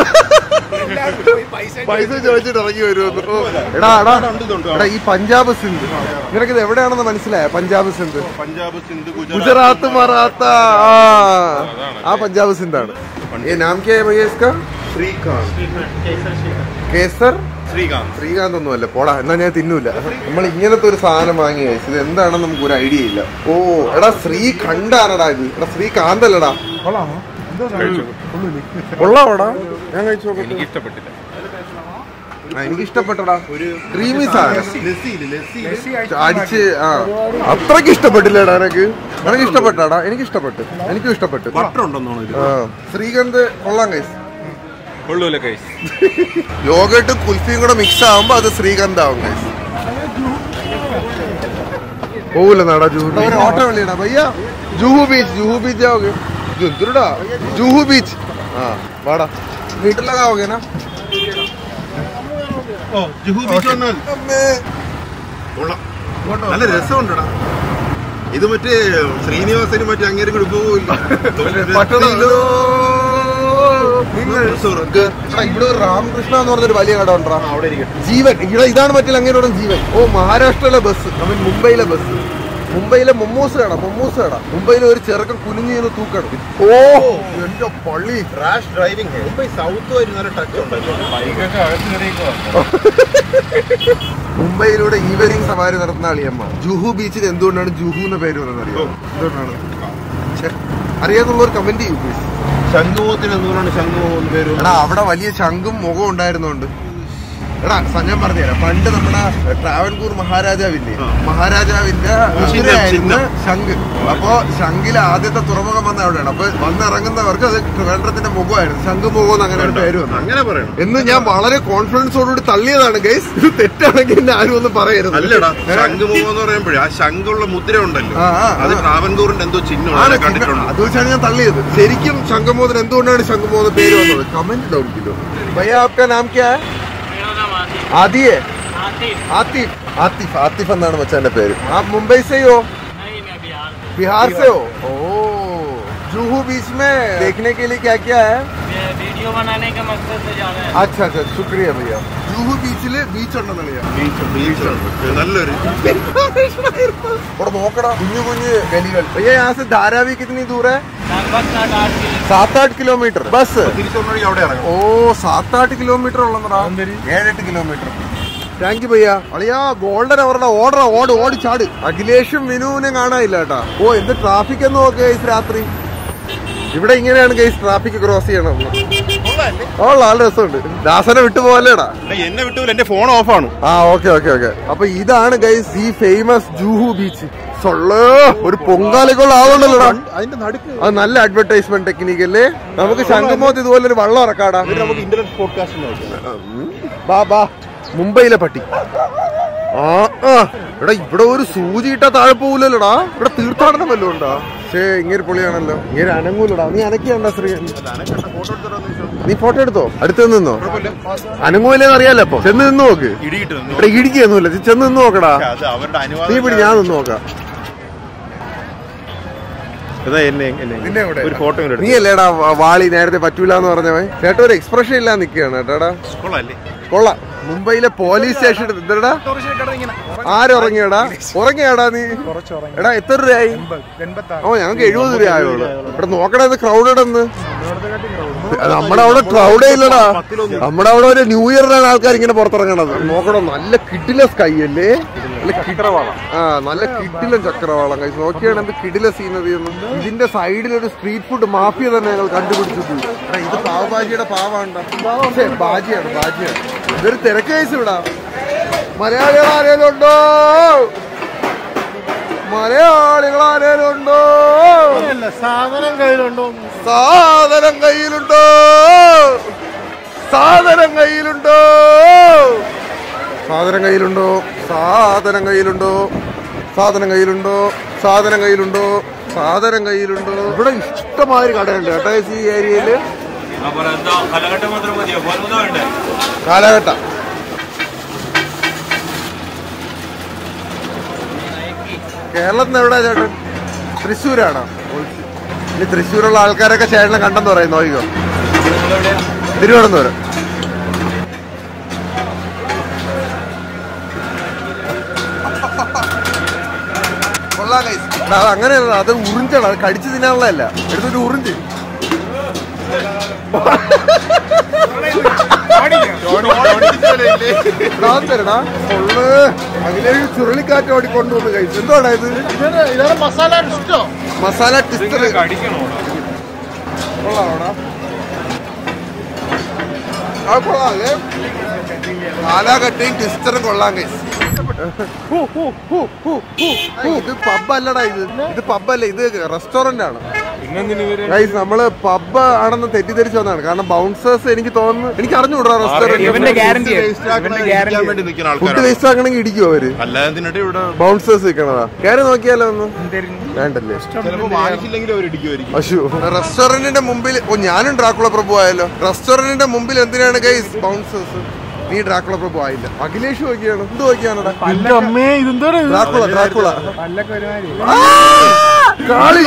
പൈസ ചോദിച്ചിട്ട് ഇറങ്ങി വരുമെന്ന് എടാ എടാ എടാ ഈ പഞ്ചാബ് സിന്ധ് നിനക്കിത് എവിടെയാണെന്ന് മനസ്സിലായ പഞ്ചാബ് സിന്ധ് പഞ്ചാബ് സിന്ധ് ഗുജറാത്ത് മറാത്ത ആ ആ പഞ്ചാബ് സിന്ധാണ് ये नाम क्या है भैया इसका श्रीकांत കേസർ ശ്രീകാന്ത് ശ്രീകാന്ത് ഒന്നുമല്ല പോടാ എന്നാ ഞാൻ തിന്നൂല നമ്മൾ ഇങ്ങനത്തെ ഒരു സാധനം വാങ്ങി കഴിച്ചു ഇത് എന്താണെന്ന് നമുക്ക് ഒരു ഐഡിയ ഇല്ല ഓ എടാ ശ്രീകണ്ഠാണടാ ഇത് എടാ ശ്രീകാന്ത് അല്ലടാ കൊള്ളാമോ എന്തോ കൊള്ളാവടാ ഞാൻ കഴിച്ചു നോക്കട്ടെ എനിക്ക് ഇഷ്ടപ്പെട്ടില്ല ആ, എനിക്ക് ഇഷ്ടപ്പെട്ടടാ ഒരു ക്രീമി സാധനം ലസ്സിയില് ലസ്സിയില് അടിച്ച് ആ അത്രക്ക് ഇഷ്ടപ്പെട്ടില്ലടാ എനക്ക് എനക്ക് ഇഷ്ടപ്പെട്ടാടാ എനിക്ക് ഇഷ്ടപ്പെട്ടു എനിക്കും ഇഷ്ടപ്പെട്ടു ബട്ടർ ഉണ്ടെന്നാണ് ഇത് ആ ശ്രീകാന്ത് കൊള്ളാം കൈസ് കൊള്ളൂല കൈസ് യോഗട്ടും കുൽഫിയും കൂടെ മിക്സ് ആവുമ്പോ അത് ശ്രീകാന്ത് ആവും guys. പോവില്ല നാടാ ജൂഹു ഒരു ഓട്ടോ വിളിയടാ ഭയ്യ ജൂഹു ബീച്ച് ജൂഹു ബീച്ച് ആവുക എന്തുടാ ജൂഹു ബീച്ച് ആ വാടാ വീട്ടിലൊക്കെ നാ ഓ ജുഹു ബീച്ച് വന്നാൽ കൊള്ളാം നല്ല രസമുണ്ടടാ ഇത് മറ്റേ ശ്രീനിവാസനും മറ്റേ അങ്ങേരും കൂടി പട്ടണത്തിലോ നിങ്ങൾ സ്വർഗ്ഗ- എടാ, ഇവിടെ ഒരു രാമകൃഷ്ണ എന്ന് പറഞ്ഞൊരു വലിയ കട ഉണ്ടാ അവിടെ ഇരിക്കട്ടെ ജീവൻ ഇവിടെ ഇതാണ് മറ്റേ അങ്ങേരോടും ജീവൻ ഓ മഹാരാഷ്ട്രയിലെ ബസ് ഐ മീൻ മുംബൈയിലെ ബസ് മുംബൈയിലെ മൊമ്മൂസ് കട മൊമ്മൂസ് കട മുംബൈയിലെ ഒരു ചെറുക്കൻ കുനിഞ്ഞു നിന്ന് തൂക്കണം ഓ എന്റെ പള്ളി റാഷ് ഡ്രൈവിംഗ് മുംബൈ സൗത്ത് വരെ നല്ല ടച്ച് ഉണ്ടല്ലോ ബൈക്കൊക്കെ അകത്ത് കയറിയേക്കുവാ മുംബൈയിലൂടെ ഈവനിങ് സവാരി നടത്തുന്ന അളിയമ്മ ജുഹു ബീച്ചിൽ എന്തുകൊണ്ടാണ് ജുഹു എന്ന പേര് വന്നത് അറിയോ എന്തുകൊണ്ടാണ് ഛെ, അറിയാന്നുള്ളവർ കമന്റ് ചെയ്യൂ please. ശംഖുമുഖത്തിന് എന്തുകൊണ്ടാണ് ശംഖുമുഖം എന്ന് പേര് എടാ അവിടെ വലിയ ശംഖും മുഖം ഉണ്ടായിരുന്നോണ്ട് എടാ സ- ഞാൻ പറഞ്ഞുതരാം പണ്ട് നമ്മുടെ ട്രാവൻകൂർ മഹാരാജാവില്ലേ മഹാരാജാവിന്റെ കുതിരയായിരുന്നു ശംഖ് അപ്പോ ശംഖിലെ ആദ്യത്തെ തുറമുഖം വന്ന അവിടെയാണ് അപ്പൊ വന്നിറങ്ങുന്നവർക്ക് അത് ട്രിവാൻഡ്രത്തിന്റെ മുഖമായിരുന്നു ശംഖ് മുഖം എന്ന് അങ്ങനെ ഒരു പേര് വന്നു അങ്ങനെ പറയണം എന്ന് ഞാൻ വളരെ കോൺഫിഡൻസോടുകൂടി തള്ളിയതാണ് ഗൈസ് ഇത് തെറ്റാണെങ്കിൽ എന്നെ ആരും ഒന്നും പറയരുത് അല്ലടാ ശംഖുമുഖം എന്ന് പറയുമ്പോഴേ ആ ശംഖുള്ള മുദ്ര ഉണ്ടല്ലോ ആ, ആ, അത് ആ. ട്രാവൻകൂറിന്റെ എന്തോ ആണ് ചിഹ്നമാണ് കണ്ടിട്ടുണ്ട് അത് വെച്ചാണ് ഞാൻ തള്ളിയത് ശരിക്കും ശംഖുമോദൻ എന്തുകൊണ്ടാണ് ശംഖുമോദൻ പേര് വന്നത് കമന്റ് ഡൗൺ കിലോ भैया आपका नाम क्या है आदि है आतिफ आतिफ आतिफ എന്നാണ് മച്ചാന്റെ പേര് आप मुंबई से ही हो बिहार से हो ओ जुहू बीच में देखने के लिए क्या क्या है वीडियो बनाने के मकसद से जा रहे हैं अच्छा अच्छा शुक्रिया भैया ജൂഹു ബീച്ചില് ബീച്ച് ഉണ്ടെന്നറിയാം ബീച്ച് ബീച്ചുണ്ട് നല്ലൊരു ഇവിടെ നോക്കടാ കുഞ്ഞു കുഞ്ഞു ഗലികൾ भैया यहाँ से धारावी कितनी दूर है लगभग सात आठ किलो സാത്താട്ട് കിലോമീറ്റർ ബസ് തിരിച്ചു വന്ന വഴി അവിടെ ഇറങ്ങും ഓ സാത്താട്ട് കിലോമീറ്റർ ഉള്ളതാ ഏഴെട്ട് കിലോമീറ്റർ താങ്ക് യു ഭയ്യ അളിയാ ഗോൾഡൻ അവരുടെ ഓർഡർ ഓട് ഓടി ചാട് അഖിലേഷും വിനുവിനെ കാണാനില്ല കേട്ടാ ഓ എന്ത് ട്രാഫിക് എന്ന് നോക്കുക ഗൈസ് രാത്രി ഇവിടെ ഇങ്ങനെയാണ് ഗൈസ് ട്രാഫിക് ക്രോസ് ചെയ്യണം ഓ നല്ല രസമുണ്ട് ദാസനെ വിട്ടു പോകല്ലേടാ എന്നെ വിട്ടു എന്റെ ഫോൺ ഓഫാണ് ആ ഓക്കെ ഓക്കെ ഓക്കെ അപ്പൊ ഇതാണ് ഗൈസ് ഈ ഫേമസ് ജൂഹു ബീച്ച് സൊള്ളോ ഒരു പൊങ്കാലക്കുള്ള ആളുണ്ടല്ലോടാ അതിന്റെ നടുക്ക് അത് നല്ല അഡ്വർടൈസ്മെന്റ് ടെക്നിക്ക് അല്ലേ നമുക്ക് ശംഖുമോത്ത് ഇതുപോലെ ഒരു വള്ളം ഇറക്കാടാ ഇത് നമുക്ക് ഇന്റർനെറ്റ് പോഡ്കാസ്റ്റ് ബാ ബാ മുംബൈയിലെ പട്ടി ആ ആ എടാ ഇവിടെ ഒരു സൂചി ഇട്ടാ താഴെ പോകൂലല്ലോടാ ഇവിടെ തീർത്ഥാടനം വല്ലതും ഉണ്ടോ പക്ഷേ ഇങ്ങനെ പൊളിയാണല്ലോ ഇങ്ങനെ അനങ്ങൂലടാ നീ അനക്കിയാണ്ടാ ശ്രീ നീ ഫോട്ടോ എടുത്തോ അടുത്ത് നിന്നോ അനങ്ങൂലെന്ന് അറിയാലോ അപ്പൊ ചെന്ന് നിന്ന് നോക്ക് ഇടിയിട്ട് ഇവിടെ ഇടിക്കൊന്നുമില്ല ചെന്ന് നിന്ന് നോക്കടാ അത് അവരുടെ നീ അനുവാദം പിടി ഞാൻ നിന്ന് നോക്കാം ഇതാ എന്നെ എന്നെ നിന്നെ എവിടെ? ഒരു ഫോട്ടോ ഇങ്ങോട്ട് നീ അല്ലേടാ വ- വാളി നേരത്തെ പറ്റൂല എന്ന് പറഞ്ഞവൻ ചേട്ടാ ഒരു എക്സ്പ്രഷൻ ഇല്ലാതെ നിൽക്കുകയാണ് കേട്ടാടാ കൊള്ളാല്ലേ കൊള്ളാം മുംബൈയിലെ പോലീസ് സ്റ്റേഷൻ എന്താടാ ആരുറങ്ങിയടാ ഉറങ്ങിയാടാ നീ എടാ എത്ര രൂപയായി ഓ ഞങ്ങൾക്ക് എഴുപത് രൂപ ആയോളൂ ഇവിടെ നോക്കണേ ഇത് ക്രൗഡഡ് എന്ന് നമ്മുടെ അവിടെ ക്രൗഡേ ഇല്ലടാ നമ്മുടെ അവിടെ ഒരു ന്യൂ ഇയറിനാണ് ആൾക്കാർ ഇങ്ങനെ പുറത്തിറങ്ങണത് നോക്കണം നല്ല കിഡില സ്കൈ അല്ലേ നല്ല ചക്രവാളം ആ നല്ല കിഡിലും ചക്രവാളം കഴിച്ചു നോക്കിയാണ് എന്ത് കിഡില സീനറി എന്ന് ഇതിന്റെ സൈഡിൽ ഒരു സ്ട്രീറ്റ് ഫുഡ് മാഫിയ തന്നെ ഞങ്ങൾ കണ്ടുപിടിച്ചത് എടാ, ഇത് പാവഭാജിയുടെ പാവാണ്ട ബാജിയാണ് ബാജിയാണ് ഇതൊരു തിരക്ക് കേസ് ഇവിടാ മലയാളികൾ ആരേലും ഉണ്ടോ മലയാളികൾ ആരേലും ഉണ്ടോ സാധനം കയ്യിലുണ്ടോ സാധനം കയ്യിലുണ്ടോ സാധനം കയ്യിലുണ്ടോ സാധനം കയ്യിലുണ്ടോ സാധനം കയ്യിലുണ്ടോ സാധനം കയ്യിലുണ്ടോ സാധനം കയ്യിലുണ്ടോ സാധനം കയ്യിലുണ്ടോ ഇവിടെ ഇഷ്ടമാതിരി കടയുണ്ട് കേട്ടോ ഈ ഏരിയയില് അപ്പൊ എന്താ കലഘട്ടം മാത്രം മതിയോ പോലുണ്ടോ വേണ്ടേ കാലഘട്ട കേരളത്തിൽ എവിടെ ചേട്ടൻ തൃശ്ശൂരാണോ ഇനി തൃശ്ശൂരുള്ള ആൾക്കാരൊക്കെ ചേട്ടനെ കണ്ടെന്ന് പറയും നോക്കിക്കോ തിരുവനന്തപുരം കൊള്ളാം guys. എടാ, അത് അങ്ങനെയല്ല അത് ഉറിഞ്ചാണ് അത് കടിച്ചു തിന്നാനുള്ളതല്ല എടുത്തൊരു ഉറിഞ്ച് തരടാ കൊള്ള് അതിലേക്ക് ചുരുളിക്കാറ്റ് ഓടി കൊണ്ടുവന്ന് കഴിച്ചു എന്താണ് ഇത് ഇതാണ് ഇതാണ് മസാല ഇഷ്ടോ മസാല ടിസ്റ്റർ കടിക്കണോ കൊള്ളാമോടാ ആ കൊള്ളാം അല്ലേ കാലാകട്ടയും ട്വിസ്റ്ററും കൊള്ളാം കൈസ് ഇത് പബ് അല്ലടാ ഇത് ഇത് പബ് അല്ല ഇത് റെസ്റ്റോറന്റ് ആണ് പിന്നെന്തിനു ഇവര് ഗൈസ് നമ്മള് പബ് ആണെന്ന് തെറ്റിദ്ധരിച്ചു വന്നതാണ് കാരണം ബൗൺസേഴ്സ് എനിക്ക് തോന്നുന്നു എനിക്ക് അറിഞ്ഞുകൂടാ ഇവന്റെ റെസ്റ്റോറന്റ് ഗ്യാരണ്ടി ഇരിക്കാൻ വേണ്ടി നിൽക്കുന്ന ഫുഡ് ആൾക്കാരാണ് വേസ്റ്റ് ആക്കണമെങ്കിൽ ഇടിക്കുമോ അവര് അല്ലാതെ എന്നിട്ട് ഇവിടെ ബൗൺസേഴ്സ് നിൽക്കണതാ കയറി നോക്കിയാലോ ഒന്ന് വേണ്ടല്ലേ ചിലപ്പോ വാങ്ങിച്ചില്ലെങ്കിൽ അവർ ഇടിക്കുമായിരിക്കും അശു റെസ്റ്റോറന്റിന്റെ മുമ്പിൽ ഓ ഞാനും ഡ്രാക്കുള പ്രഭു ആയല്ലോ റെസ്റ്റോറന്റിന്റെ മുമ്പിൽ എന്തിനാണ് ഗൈസ് ബൗൺസേഴ്സ് നീ ഡ്രാക്കുള പ്രഭു ആയില്ല അഖിലേഷ് നോക്കിയാണ് എന്ത് നോക്കിയാണടാ അമ്മേ ഇതെന്തോ ഡ്രാക്കുള ഡ്രാക്കുള പല്ലൊക്കെ ഒരുമാതിരി കാളി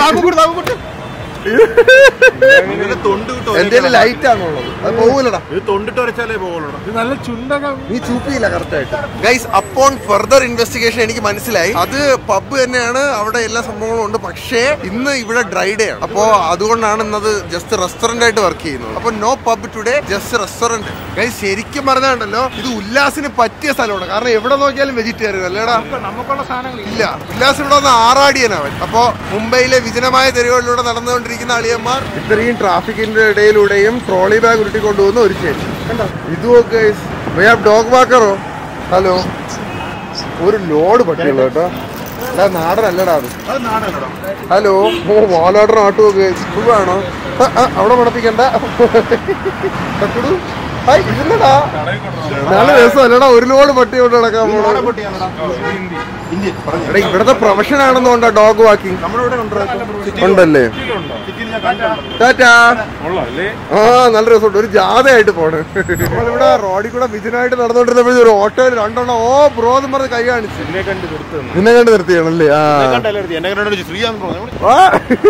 ഇങ്ങനെ തൊണ്ട് വിട്ട് എന്റെ ലൈറ്റ് ആണുള്ളത് അത് പോകൂലടാ ഇത് തൊണ്ടിട്ട് വരച്ചാലേ പോകുള്ളൂ ഇത് നല്ല ചുണ്ടൊക്കെ നീ ചൂപ്പിയില്ല കറക്റ്റ് ആയിട്ട് ഗൈസ് അപ്പോൺ ഫെർദർ ഇൻവെസ്റ്റിഗേഷൻ എനിക്ക് മനസ്സിലായി അത് പബ് തന്നെയാണ് അവിടെ എല്ലാ സംഭവങ്ങളും ഉണ്ട് പക്ഷേ ഇന്ന് ഇവിടെ ഡ്രൈ ഡേ ആണ് അപ്പോ അതുകൊണ്ടാണ് ഇന്നത് ജസ്റ്റ് റെസ്റ്റോറന്റ് ആയിട്ട് വർക്ക് ചെയ്യുന്നത് അപ്പൊ no pub today just restaurant guys ശരിക്കും പറഞ്ഞാണ്ടല്ലോ ഇത് ഉല്ലാസിന് പറ്റിയ സ്ഥലമാണ് കാരണം എവിടെ നോക്കിയാലും വെജിറ്റേറിയൻ അല്ലേടാ നമുക്കുള്ള സാധനങ്ങൾ ഇല്ല ഉല്ലാസ് ഇവിടെ വന്ന് ആറാടിയനവൻ അപ്പോ മുംബൈയിലെ വിജനമായ തെരുവുകളിലൂടെ നടന്നുകൊണ്ടിരിക്കുന്ന അളിയന്മാർ ഇത്രയും ട്രാഫിക്കിന്റെ ഇടയിലൂടെയും ട്രോളി ബാഗ് ഉരുട്ടി കൊണ്ടുപോകുന്ന ഒരു ചേച്ചി കണ്ടോ ഇതുമൊക്കെ ഡോഗ് വാക്കറോ ഹലോ ഒരു ലോഡ് പട്ടിയുള്ളൂ കേട്ടോ അല്ല നാടനല്ലടാ അത് അത് നാടനടാ ഹലോ ഓ വാലാടർ ആട്ടുമൊക്കെ സുഖമാണോ ആ, ആ, അവിടെ മണപ്പിക്കണ്ട തക്കുടു. ഹായ് ഇല്ലടാ നല്ല രസമല്ലടാ ഒരു ലോഡ് പട്ടി കൊണ്ട് നടക്കാൻ പോണോ പൊട്ടിയാണടാ ഇന്ത്യൻ പറഞ്ഞു എടാ ഇവിടുത്തെ പ്രൊഫഷൻ ആണെന്നുണ്ടോ ഡോഗ് വാക്കിംഗ് നമ്മുടെ ഇവിടെ ഉണ്ട് ഉണ്ടല്ലേ സിറ്റിയിൽ ഞാൻ കണ്ടിട്ടുണ്ട് ടാറ്റാ കൊള്ളാം അല്ലേ ആ നല്ല രസമുണ്ട് ഒരു ജാഥയായിട്ട് പോണ് നമ്മളിവിടെ റോഡിൽ കൂടെ വിജനായിട്ട് നടന്നുകൊണ്ടിരുന്നപ്പോഴും ഒരു ഓട്ടോയിൽ രണ്ടെണ്ണം ഓ ബ്രോ എന്ന് പറഞ്ഞ് കൈ കാണിച്ചു എന്നെ കണ്ട് നിർത്തുന്നു നിന്നെ കണ്ട് നിർത്തിയാണല്ലേ ആ കണ്ടല്ലേ എന്നെ കണ്ടു ശ്രീയാന്ന് പറഞ്ഞു ആ.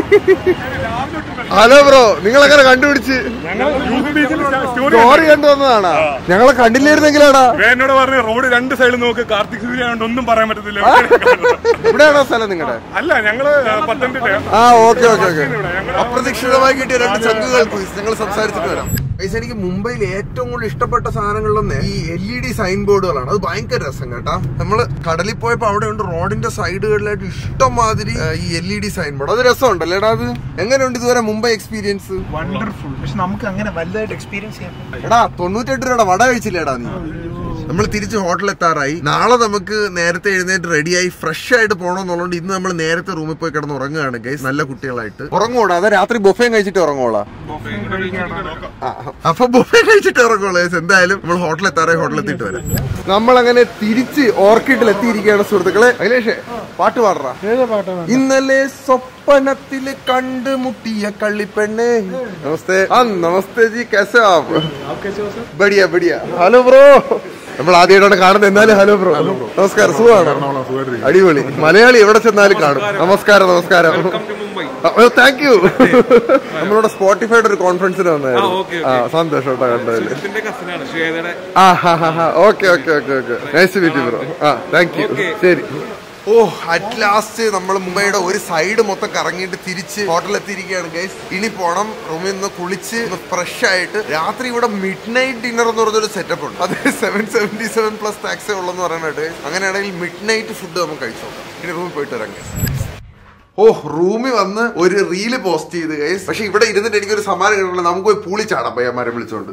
ഹലോ ബ്രോ നിങ്ങളെങ്ങനെ കണ്ടുപിടിച്ച് സ്റ്റോറി കണ്ടുവന്നതാണാ ഞങ്ങളെ കണ്ടില്ലായിരുന്നെങ്കിലാടാ എന്നോട് പറഞ്ഞു റോഡ് രണ്ട് സൈഡിൽ നോക്ക് കാർത്തിക് സൂര്യ ആയതുകൊണ്ട് ഒന്നും പറയാൻ പറ്റത്തില്ല ഇവിടെയാണോ സ്ഥലം നിങ്ങളുടെ അല്ല ഞങ്ങള് പത്തനംതിട്ട ആ ഓക്കെ ഓക്കെ ഓക്കെ അപ്രതീക്ഷിതമായി കിട്ടിയ രണ്ട് ചങ്കുകൾ ഞങ്ങൾ സംസാരിച്ചിട്ട് വരാം ഗൈസ്, എനിക്ക് മുംബൈയിൽ ഏറ്റവും കൂടുതൽ ഇഷ്ടപ്പെട്ട സാധനങ്ങളിലൊന്ന് ഈ എൽ ഇ ഡി സൈൻ ബോർഡുകളാണ് അത് ഭയങ്കര രസം കേട്ടാ നമ്മള് കടലിൽ പോയപ്പോ അവിടെ ഉണ്ട് റോഡിന്റെ സൈഡുകളിലായിട്ട് ഇഷ്ടംമാതിരി ആ, ഈ L E D sign board അത് രസമുണ്ടല്ലേടാ അത് എങ്ങനെയുണ്ട് ഇതുവരെ മുംബൈ എക്സ്പീരിയൻസ് വണ്ടർഫുൾ പക്ഷെ നമുക്ക് അങ്ങനെ വലുതായിട്ട് എക്സ്പീരിയൻസ് ചെയ്യാൻ എടാ തൊണ്ണൂറ്റെട്ട് രൂപയുടെ വട കഴിച്ചില്ലേടാ നീ നമ്മൾ തിരിച്ച് ഹോട്ടലിൽ എത്താറായി നാളെ നമുക്ക് നേരത്തെ എഴുന്നേറ്റ് റെഡിയായി ഫ്രഷ് ആയിട്ട് പോകണമെന്നുള്ളതുകൊണ്ട് ഇന്ന് നമ്മൾ നേരത്തെ റൂമിൽ പോയി കിടന്ന് ഉറങ്ങുകയാണ് ഗൈസ് നല്ല കുട്ടികളായിട്ട് ഉറങ്ങോടാ അതെ രാത്രി ബൊഫയും കഴിച്ചിട്ട് ഉറങ്ങോളാ ആ, അപ്പൊ ബൊഫേ കഴിച്ചിട്ട് ഇറങ്ങുള്ളൂ guys. എന്തായാലും നമ്മൾ ഹോട്ടലിൽ എത്താറായി ഹോട്ടലിൽ എത്തിയിട്ട് വരാം നമ്മൾ അങ്ങനെ തിരിച്ച് ഓർക്കിഡിൽ എത്തിയിരിക്കുകയാണ് സുഹൃത്തുക്കളെ അഖിലേഷേ പാട്ട് പാടറാ ഏതാ പാട്ടാണ് ഇന്നലെ സ്വപ്നത്തില് കണ്ടുമുട്ടിയ കള്ളിപ്പെണ്ണേ നമസ്തേ ആ നമസ്തേ ജി कैसे आप ബടിയ ബടിയ ഹലോ ബ്രോ നമ്മൾ ആദ്യമായിട്ടാണ് കാണുന്നത് എന്നാലും ഹലോ ബ്രോ നമസ്കാരം സുഖമാണ് അടിപൊളി മലയാളി എവിടെ ചെന്നാലും കാണും നമസ്കാരം നമസ്കാരം താങ്ക് യു നമ്മളോട് സ്പോട്ടിഫൈഡ് ഒരു കോൺഫറൻസിന് വന്നായിരുന്നു ആ സന്തോഷം കേട്ടോ കണ്ടതില് ഇതിന്റെ കസിനാണ് ശ്വേതയുടെ ആ ഹാ ഹാ ഹാ okay okay okay okay nice meet bro ആ താങ്ക് യു ശരി ഓ അറ്റ് ലാസ്റ്റ് നമ്മൾ മുംബൈയുടെ ഒരു സൈഡ് മൊത്തം കറങ്ങിയിട്ട് തിരിച്ച് ഹോട്ടലിൽ എത്തിയിരിക്കുകയാണ് ഗൈസ് ഇനി പോണം റൂമിൽ നിന്ന് കുളിച്ച് ഫ്രഷ് ആയിട്ട് രാത്രി ഇവിടെ മിഡ് നൈറ്റ് ഡിന്നർ എന്ന് പറഞ്ഞൊരു സെറ്റപ്പ് ഉണ്ട് അത് സെവൻ സെവന്റി സെവൻ പ്ലസ് ടാക്സേ ഉള്ളെന്ന് പറയാനായിട്ട് അങ്ങനെയാണെങ്കിൽ മിഡ് നൈറ്റ് ഫുഡ് നമുക്ക് കഴിച്ചു നോക്കാം ഇനി റൂമിൽ പോയിട്ട് വരാം ഗൈസ് ഓ റൂമിൽ വന്ന് ഒരു റീല് പോസ്റ്റ് ചെയ്ത് ഗൈസ് പക്ഷെ ഇവിടെ ഇരുന്നിട്ട് എനിക്കൊരു സമ്മാനം കിട്ടണം നമുക്ക് പോയി പൂളി ചാടാം പയ്യന്മാരെ വിളിച്ചോണ്ട്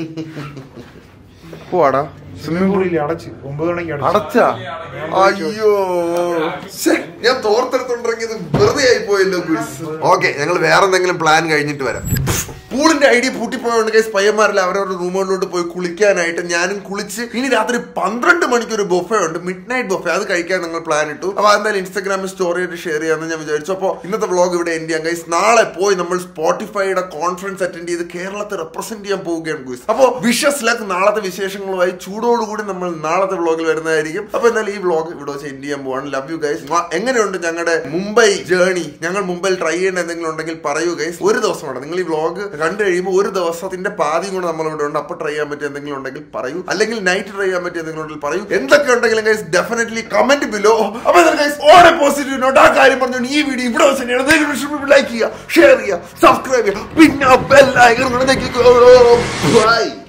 പോവാടാ സ്വിമ്മിംഗ് പൂളിൽ അടച്ച് ഒമ്പത് മണിക്ക് അടച്ച് അടച്ചാ അയ്യോ ശ്ശെ, ഞാൻ തോർത്തെടുത്തോണ്ടിറങ്ങിയത് വെറുതെ ആയി പോയല്ലോ ഓക്കെ ഞങ്ങൾ വേറെ എന്തെങ്കിലും പ്ലാൻ കഴിഞ്ഞിട്ട് വരാം പൂളിന്റെ ഐഡിയ പൂട്ടിപ്പോയോണ്ട് കേസ് പയ്യന്മാരിൽ അവരവരുടെ റൂമുകളിലോട്ട് പോയി കുളിക്കാനായിട്ട് ഞാനും കുളിച്ച് ഇനി രാത്രി പന്ത്രണ്ട് മണിക്ക് ഒരു ബൊഫേ ഉണ്ട് മിഡ് നൈറ്റ് ബൊഫേ അത് കഴിക്കാൻ ഞങ്ങൾ പ്ലാൻ ഇട്ടു അപ്പൊ എന്തായാലും ഇൻസ്റ്റാഗ്രാമിൽ സ്റ്റോറി ആയിട്ട് ഷെയർ ചെയ്യാമെന്ന് ഞാൻ വിചാരിച്ചു അപ്പോൾ ഇന്നത്തെ വ്ളോഗ് ഇവിടെ എൻഡ് ചെയ്യാം ഗൈസ് നാളെ പോയി നമ്മൾ സ്പോട്ടിഫൈയുടെ കോൺഫറൻസ് അറ്റൻഡ് ചെയ്ത് കേരളത്തെ റെപ്രസെന്റ് ചെയ്യാൻ പോവുകയാണ് ഗൈസ് അപ്പോൾ വിഷസ് ലക്ക് നാളത്തെ വിശേഷങ്ങളുമായി ചൂടോടുകൂടി നമ്മൾ നാളത്തെ വ്ളോഗിൽ വരുന്നതായിരിക്കും അപ്പൊ എന്തായാലും ഈ വ്ളോഗ് ഇവിടെ വെച്ച് എൻഡ് ചെയ്യാൻ പോവാണ് ലവ് യു ഗൈസ് എങ്ങനെയുണ്ട് ഞങ്ങളുടെ മുംബൈ ജേർണി ഞങ്ങൾ മുംബൈയിൽ ട്രൈ ചെയ്യേണ്ട എന്തെങ്കിലും ഉണ്ടെങ്കിൽ പറയൂ ഗൈസ് ഒരു ദിവസമാണ് നിങ്ങൾ ഈ വ്ളോഗ് കണ്ടു കഴിയുമ്പോൾ ഒരു ദിവസത്തിന്റെ പാതിയും കൂടെ നമ്മൾ ഇവിടെ ഉണ്ട് അപ്പൊ ട്രൈ ചെയ്യാൻ പറ്റിയ എന്തെങ്കിലും ഉണ്ടെങ്കിൽ പറയൂ അല്ലെങ്കിൽ നൈറ്റ് ട്രൈ ചെയ്യാൻ പറ്റിയ എന്തെങ്കിലും ഉണ്ടെങ്കിൽ പറയൂ എന്തൊക്കെ ഉണ്ടെങ്കിലും ഗൈസ് ഡെഫിനറ്റ്ലി കമന്റ് ബിലോ അപ്പൊ ഗൈസ് ഓടെ പോസിറ്റീവ് നോട്ട് ആ കാര്യം പറഞ്ഞു ഈ വീഡിയോ ഇവിടെ വെച്ച് തന്നെയാണ് ലൈക്ക് ചെയ്യുക ഷെയർ ചെയ്യുക സബ്സ്ക്രൈബ് ചെയ്യുക പിന്നെ ബെൽ ഐക്കൺ ബൈ